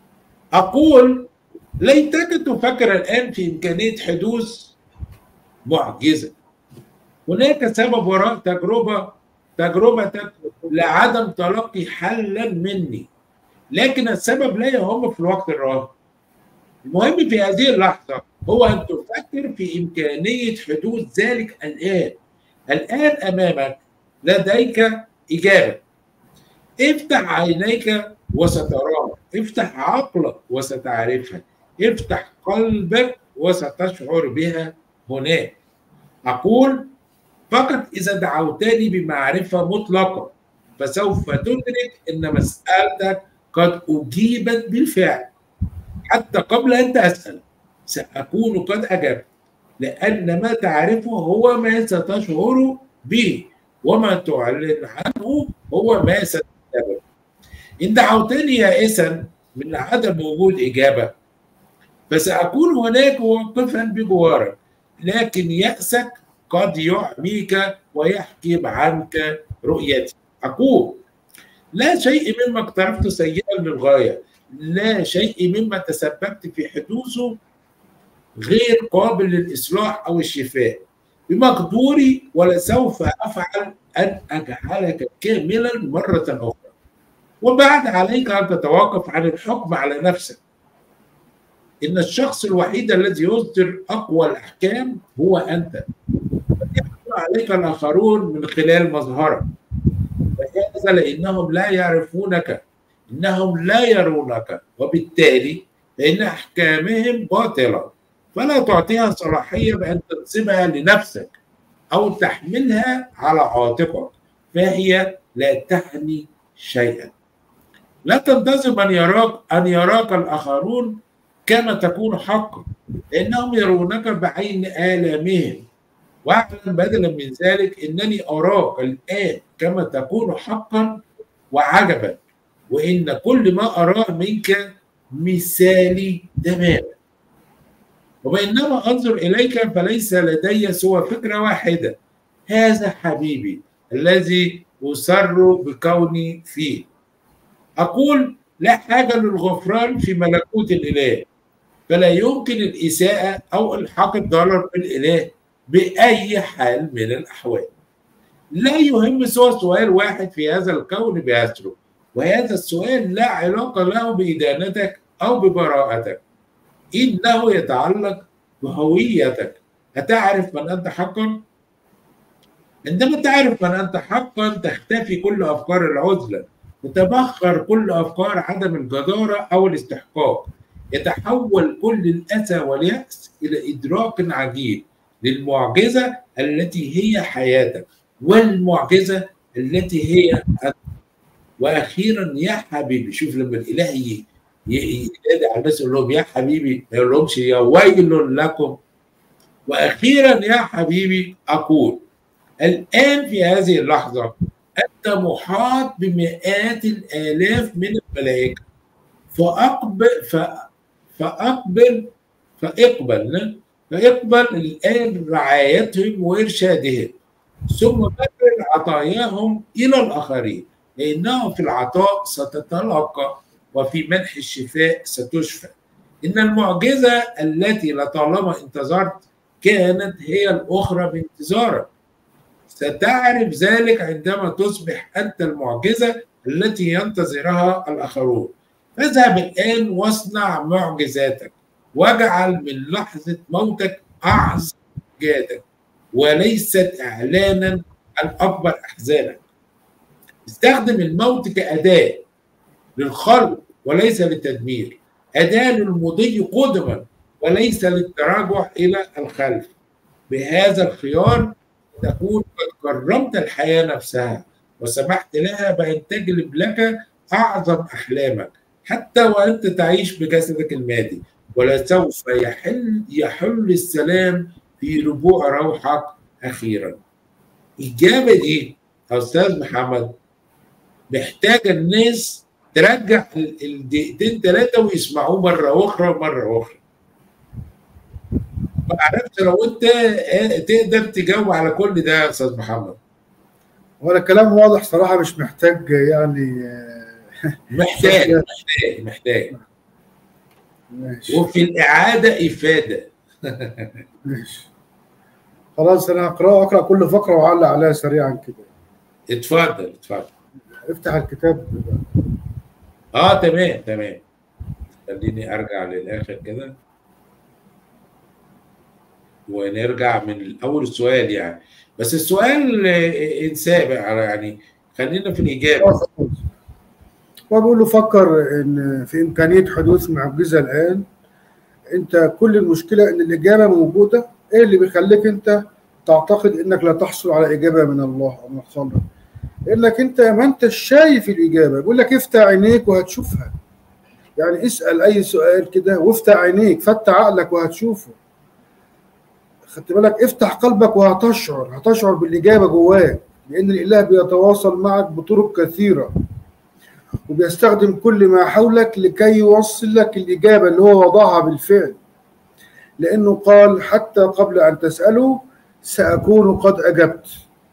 اقول ليتك تفكر الان في امكانيه حدوث معجزه هناك سبب وراء تجربه تجربتك لعدم تلقي حلا مني لكن السبب لا يهم في الوقت الراهن المهم في هذه اللحظة هو أن تفكر في إمكانية حدوث ذلك الآن الآن أمامك لديك إجابة افتح عينيك وستراها افتح عقلك وستعرفها افتح قلبك وستشعر بها هناك أقول فقط إذا دعوتني بمعرفة مطلقة فسوف تدرك أن مسألتك قد أجيبت بالفعل حتى قبل أن تسأل سأكون قد أجبت لأن ما تعرفه هو ما ستشعر به وما تعلن عنه هو ما ستتبع إن دعوتني يائسا من عدم وجود إجابة فسأكون هناك واقفا بجوارك لكن يأسك قد يعميك ويحجب عنك رؤيتي أقول لا شيء مما اقترفته سيئا للغاية لا شيء مما تسببت في حدوثه غير قابل للإصلاح أو الشفاء بمقدوري ولسوف أفعل أن أجعلك كاملا مرة أخرى وبعد عليك أن تتوقف عن الحكم على نفسك إن الشخص الوحيد الذي يصدر أقوى الأحكام هو أنت يحكم عليك الآخرون من خلال مظهرك وهذا لأنهم لا يعرفونك إنهم لا يرونك وبالتالي فإن أحكامهم باطلة فلا تعطيها صلاحية بأن تنسبها لنفسك أو تحملها على عاتقك فهي لا تعني شيئا لا تنتظر أن يراك أن يراك الآخرون كما تكون حقا لأنهم يرونك بعين آلامهم واعلم بدلا من ذلك أنني أراك الآن كما تكون حقا وعجبا وإن كل ما أراه منك مثالي تماما وبينما أنظر إليك فليس لدي سوى فكرة واحدة هذا حبيبي الذي أسر بكوني فيه أقول لا حاجة للغفران في ملكوت الإله فلا يمكن الإساءة أو إلحاق الضرر بالإله بأي حال من الأحوال لا يهم سوى سؤال واحد في هذا الكون بأسره وهذا السؤال لا علاقة له بإدانتك أو ببراءتك إنه يتعلق بهويتك أتعرف من أنت حقا؟ عندما تعرف من أنت حقا تختفي كل أفكار العزلة تتبخر كل أفكار عدم الجدارة أو الاستحقاق يتحول كل الأسى واليأس إلى إدراك عجيب للمعجزة التي هي حياتك والمعجزة التي هي أنت وأخيرا يا حبيبي شوف لما الإله ينادي على الناس يقول لهم يا حبيبي ما يقولهمش يا ويل لكم وأخيرا يا حبيبي أقول الآن في هذه اللحظة أنت محاط بمئات الآلاف من الملائكة فأقبل ف... فأقبل فاقبل فاقبل الآن رعايتهم وإرشادهم ثم بذل عطاياهم إلى الآخرين لأنه في العطاء ستتلقى وفي منح الشفاء ستشفى إن المعجزة التي لطالما انتظرت كانت هي الأخرى بانتظارك ستعرف ذلك عندما تصبح أنت المعجزة التي ينتظرها الآخرون فاذهب الآن واصنع معجزاتك واجعل من لحظة موتك أعظم جادك وليست إعلانا عن أكبر أحزانك استخدم الموت كأداة للخلق وليس للتدمير أداة للمضي قدما وليس للتراجع إلى الخلف بهذا الخيار تكون قد كرمت الحياة نفسها وسمحت لها بأن تجلب لك أعظم أحلامك حتى وأنت تعيش بجسدك المادي ولسوف يحل يحل السلام في ربوع روحك أخيرا الإجابة دي أستاذ محمد محتاجة الناس ترجع الدقيقتين ثلاثة ويسمعوه مرة أخرى ومرة أخرى ما اعرفش لو انت تقدر تجاوب على كل ده يا استاذ محمد هو الكلام واضح صراحه مش محتاج يعني محتاج محتاج محتاج ماشي وفي الاعاده افاده ماشي خلاص انا هقرا اقرا كل فقره واعلق عليها سريعا كده اتفضل اتفضل افتح الكتاب اه تمام تمام خليني ارجع للاخر كده ونرجع من اول السؤال يعني بس السؤال انساب يعني خلينا في الاجابه هو بيقول له فكر ان في امكانيه حدوث معجزه الان انت كل المشكله ان الاجابه موجوده ايه اللي بيخليك انت تعتقد انك لا تحصل على اجابه من الله او من الخالق انك انت ما انت شايف الاجابه بيقول لك افتح عينيك وهتشوفها يعني اسال اي سؤال كده وافتح عينيك فتح عقلك وهتشوفه خدت بالك افتح قلبك وهتشعر هتشعر بالاجابه جواك لان الاله بيتواصل معك بطرق كثيره وبيستخدم كل ما حولك لكي يوصل لك الاجابه اللي هو وضعها بالفعل لانه قال حتى قبل ان تساله ساكون قد اجبت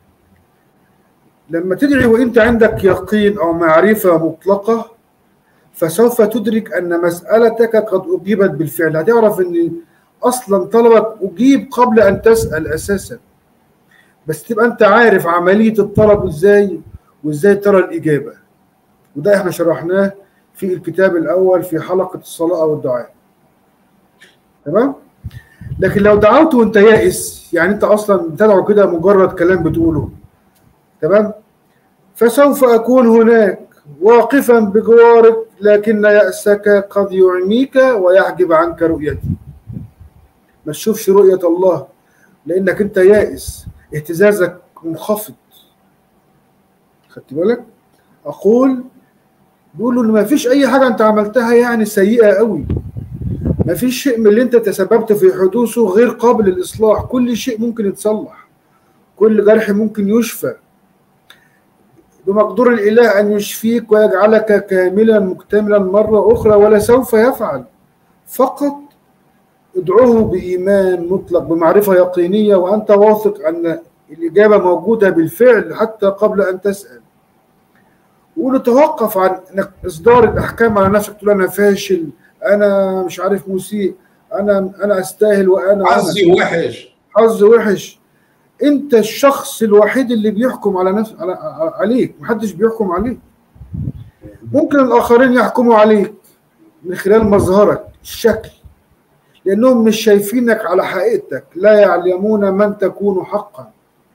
لما تدعي وانت عندك يقين او معرفه مطلقه فسوف تدرك ان مسالتك قد اجيبت بالفعل هتعرف ان اصلا طلبك اجيب قبل ان تسال اساسا بس تبقى انت عارف عمليه الطلب ازاي وازاي ترى الاجابه وده احنا شرحناه في الكتاب الاول في حلقه الصلاه والدعاء تمام لكن لو دعوت وانت يائس يعني انت اصلا بتدعو كده مجرد كلام بتقوله تمام فسوف اكون هناك واقفا بجوارك لكن يأسك قد يعميك ويحجب عنك رؤيتي ما تشوفش رؤية الله لأنك أنت يائس اهتزازك منخفض خدت بالك؟ أقول بيقولوا إن ما فيش أي حاجة أنت عملتها يعني سيئة قوي ما فيش شيء من اللي أنت تسببت في حدوثه غير قابل للإصلاح كل شيء ممكن يتصلح كل جرح ممكن يشفى بمقدور الإله أن يشفيك ويجعلك كاملا مكتملا مرة أخرى ولا سوف يفعل فقط ادعوه بإيمان مطلق بمعرفة يقينية وأنت واثق أن الإجابة موجودة بالفعل حتى قبل أن تسأل وقول توقف عن انك اصدار الاحكام على نفسك تقول انا فاشل انا مش عارف مسيء انا انا استاهل وانا حظي وحش حظ وحش انت الشخص الوحيد اللي بيحكم على نفس على عليك محدش بيحكم عليك ممكن الآخرين يحكموا عليك من خلال مظهرك الشكل لأنهم مش شايفينك على حقيقتك لا يعلمون من تكون حقا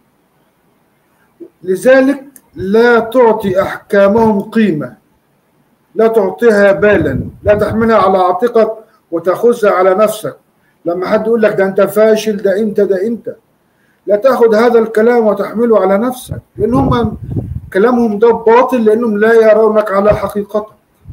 لذلك لا تعطي أحكامهم قيمة لا تعطيها بالا لا تحملها على عاتقك وتأخذها على نفسك لما حد يقول لك ده أنت فاشل ده أنت ده أنت لا تأخذ هذا الكلام وتحمله على نفسك لأن هم كلامهم ده باطل لأنهم لا يرونك على حقيقتك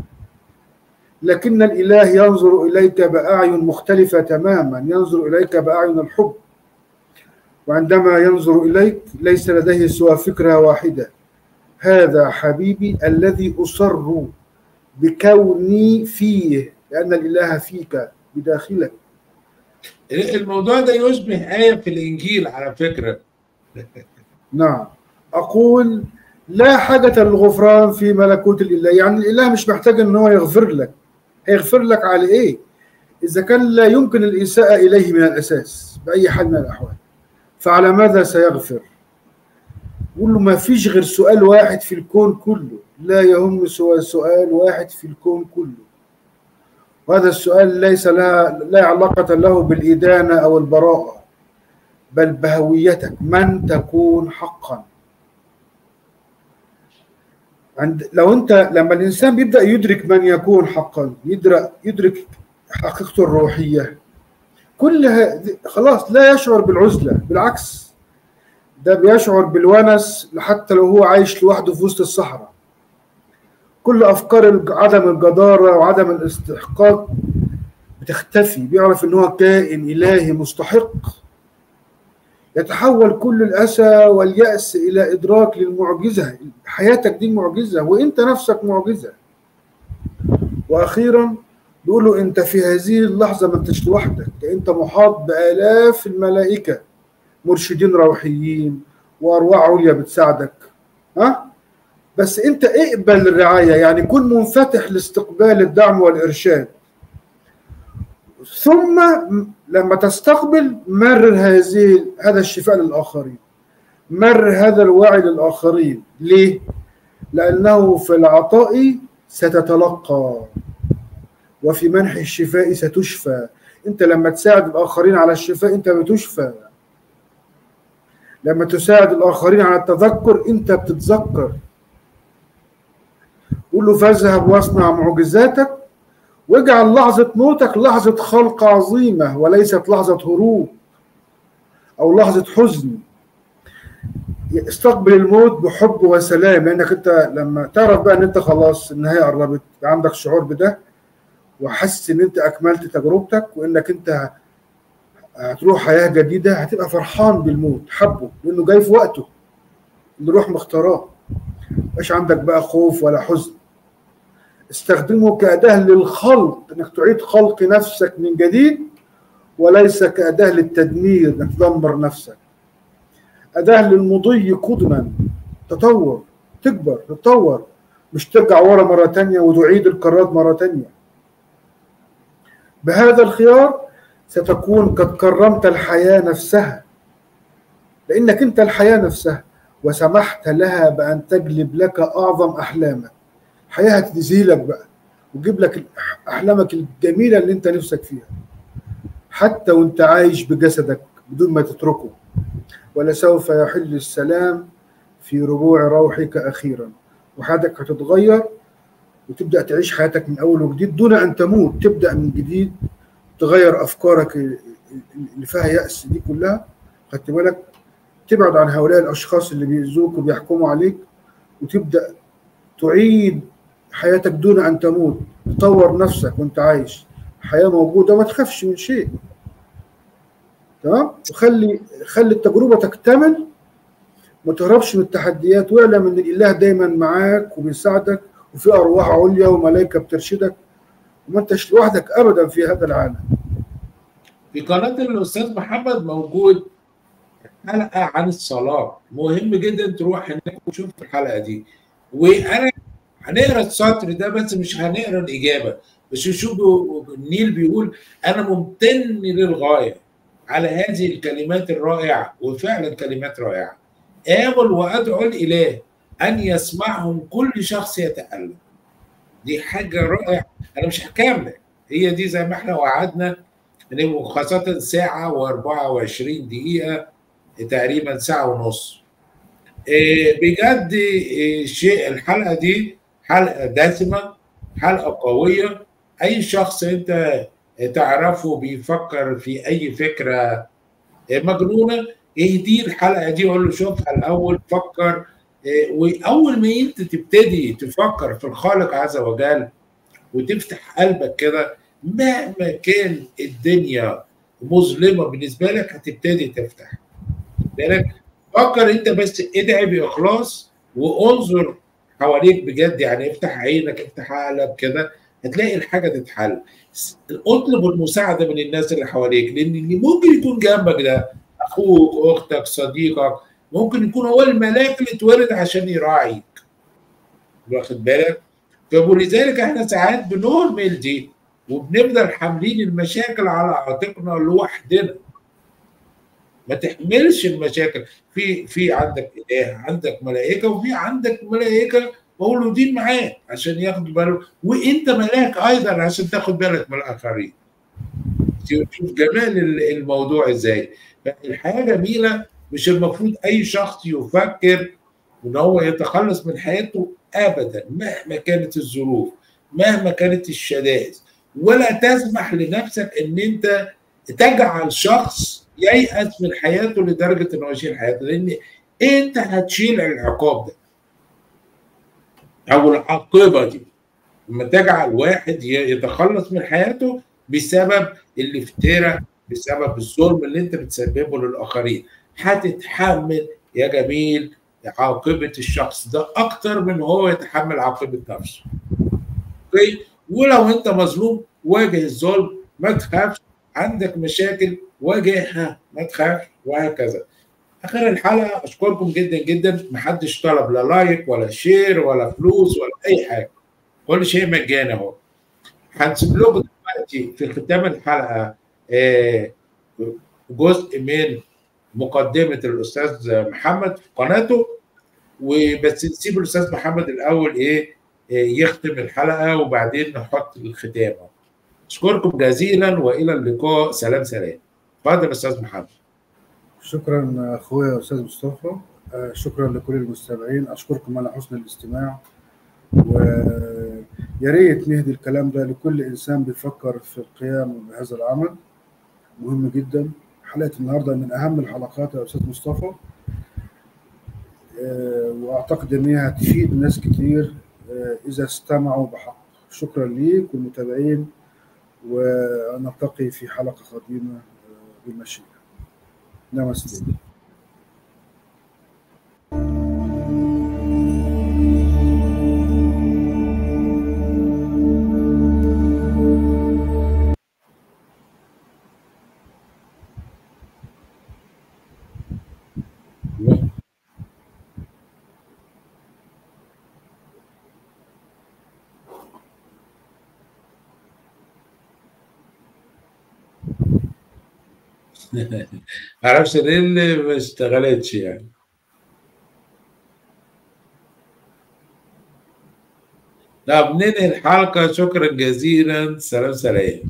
لكن الإله ينظر إليك بأعين مختلفة تماما ينظر إليك بأعين الحب وعندما ينظر إليك ليس لديه سوى فكرة واحدة هذا حبيبي الذي أصر بكوني فيه لأن الإله فيك بداخلك الموضوع ده يشبه آية في الإنجيل على فكرة نعم أقول لا حاجة للغفران في ملكوت الإله يعني الإله مش محتاج أن هو يغفر لك هيغفر لك على إيه إذا كان لا يمكن الإساءة إليه من الأساس بأي حال من الأحوال فعلى ماذا سيغفر قول له ما فيش غير سؤال واحد في الكون كله لا يهم سوى سؤال واحد في الكون كله وهذا السؤال ليس لا, لا علاقة له بالإدانة أو البراءة بل بهويتك من تكون حقا عند لو انت لما الانسان بيبدا يدرك من يكون حقا يدرك يدرك حقيقته الروحيه كل خلاص لا يشعر بالعزله بالعكس ده بيشعر بالونس حتى لو هو عايش لوحده في وسط الصحراء كل افكار عدم الجداره وعدم الاستحقاق بتختفي بيعرف ان هو كائن الهي مستحق يتحول كل الأسى واليأس إلى إدراك للمعجزة حياتك دي معجزة وإنت نفسك معجزة وأخيرا بيقول له أنت في هذه اللحظة ما أنتش لوحدك أنت محاط بآلاف الملائكة مرشدين روحيين وأرواح عليا بتساعدك ها بس أنت اقبل الرعاية يعني كن منفتح لاستقبال الدعم والإرشاد ثم لما تستقبل مرر هذه هذا الشفاء للآخرين مرر هذا الوعي للآخرين ليه؟ لأنه في العطاء ستتلقى وفي منح الشفاء ستشفى أنت لما تساعد الآخرين على الشفاء أنت بتشفى لما تساعد الآخرين على التذكر أنت بتتذكر قول له فاذهب واصنع معجزاتك واجعل لحظة موتك لحظة خلق عظيمة وليست لحظة هروب أو لحظة حزن استقبل الموت بحب وسلام لأنك أنت لما تعرف بقى أن أنت خلاص النهاية قربت عندك شعور بده وحاسس أن أنت أكملت تجربتك وأنك أنت هتروح حياة جديدة هتبقى فرحان بالموت حبه لأنه جاي في وقته اللي روح مختاراه مش عندك بقى خوف ولا حزن استخدمه كأداة للخلق انك تعيد خلق نفسك من جديد وليس كأداة للتدمير انك تدمر نفسك أداة للمضي قدما تطور تكبر تتطور مش ترجع ورا مرة تانية وتعيد القرارات مرة تانية بهذا الخيار ستكون قد كرمت الحياة نفسها لأنك أنت الحياة نفسها وسمحت لها بأن تجلب لك أعظم أحلامك الحياه هتزيلك بقى وتجيب لك احلامك الجميله اللي انت نفسك فيها حتى وانت عايش بجسدك بدون ما تتركه ولسوف يحل السلام في ربوع روحك اخيرا وحياتك هتتغير وتبدا تعيش حياتك من اول وجديد دون ان تموت تبدا من جديد تغير افكارك اللي فيها ياس دي كلها خدت بالك تبعد عن هؤلاء الاشخاص اللي بيأذوك وبيحكموا عليك وتبدا تعيد حياتك دون ان تموت تطور نفسك وانت عايش حياه موجوده ما تخافش من شيء تمام وخلي خلي التجربه تكتمل ما تهربش من التحديات واعلم ان الاله دايما معاك وبيساعدك وفي ارواح عليا وملائكه بترشدك وما انتش لوحدك ابدا في هذا العالم في قناه الاستاذ محمد موجود حلقه عن الصلاه مهم جدا تروح هناك وتشوف الحلقه دي وانا هنقرا السطر ده بس مش هنقرا الاجابه بس شوف النيل بيقول انا ممتن للغايه على هذه الكلمات الرائعه وفعلا كلمات رائعه امل وادعو الاله ان يسمعهم كل شخص يتالم دي حاجه رائعه انا مش هكمل هي دي زي ما احنا وعدنا خاصه ساعه و24 دقيقه تقريبا ساعه ونص بجد شيء الحلقه دي حلقه دسمه حلقه قويه اي شخص انت تعرفه بيفكر في اي فكره مجنونه اهديه الحلقه دي وقول له شوفها الاول فكر واول ما انت تبتدي تفكر في الخالق عز وجل وتفتح قلبك كده مهما كان الدنيا مظلمه بالنسبه لك هتبتدي تفتح بالك فكر انت بس ادعي باخلاص وانظر حواليك بجد يعني افتح عينك افتح عقلك كده هتلاقي الحاجه تتحل اطلب المساعده من الناس اللي حواليك لان اللي ممكن يكون جنبك ده اخوك اختك صديقك ممكن يكون هو الملاك اللي اتولد عشان يراعيك واخد بالك فلذلك احنا ساعات بنهمل دي وبنفضل حاملين المشاكل على عاتقنا لوحدنا ما تحملش المشاكل في في عندك اله عندك ملائكه وفي عندك ملائكه مولودين معاك عشان ياخدوا بالهم وانت ملاك ايضا عشان تاخد بالك من الاخرين شوف جمال الموضوع ازاي الحياه جميله مش المفروض اي شخص يفكر ان هو يتخلص من حياته ابدا مهما كانت الظروف مهما كانت الشدائد ولا تسمح لنفسك ان انت تجعل شخص ييأس من حياته لدرجه انه يشيل حياته لان انت هتشيل العقاب ده او العاقبه دي لما تجعل واحد يتخلص من حياته بسبب الافتراء بسبب الظلم اللي انت بتسببه للاخرين هتتحمل يا جميل عاقبه الشخص ده اكتر من هو يتحمل عاقبه نفسه اوكي ولو انت مظلوم واجه الظلم ما تخافش عندك مشاكل واجهها ما تخافش وهكذا اخر الحلقه اشكركم جدا جدا محدش طلب لا لايك ولا شير ولا فلوس ولا اي حاجه كل شيء مجاني اهو هنسيب لكم دلوقتي في ختام الحلقه جزء من مقدمه الاستاذ محمد في قناته وبس نسيب الاستاذ محمد الاول ايه يختم الحلقه وبعدين نحط الختام اشكركم جزيلا والى اللقاء سلام سلام اتفضل استاذ محمد شكرا اخويا استاذ مصطفى شكرا لكل المستمعين اشكركم على حسن الاستماع ويا ريت نهدي الكلام ده لكل انسان بيفكر في القيام بهذا العمل مهم جدا حلقه النهارده من اهم الحلقات يا استاذ مصطفى واعتقد ان هي هتفيد ناس كتير اذا استمعوا بحق شكرا ليك والمتابعين ونلتقي في حلقه قادمه بالمشيئه نمستي معرفش ليه اللي ما اشتغلتش يعني طب ننهي الحلقة شكرا جزيلا سلام سلام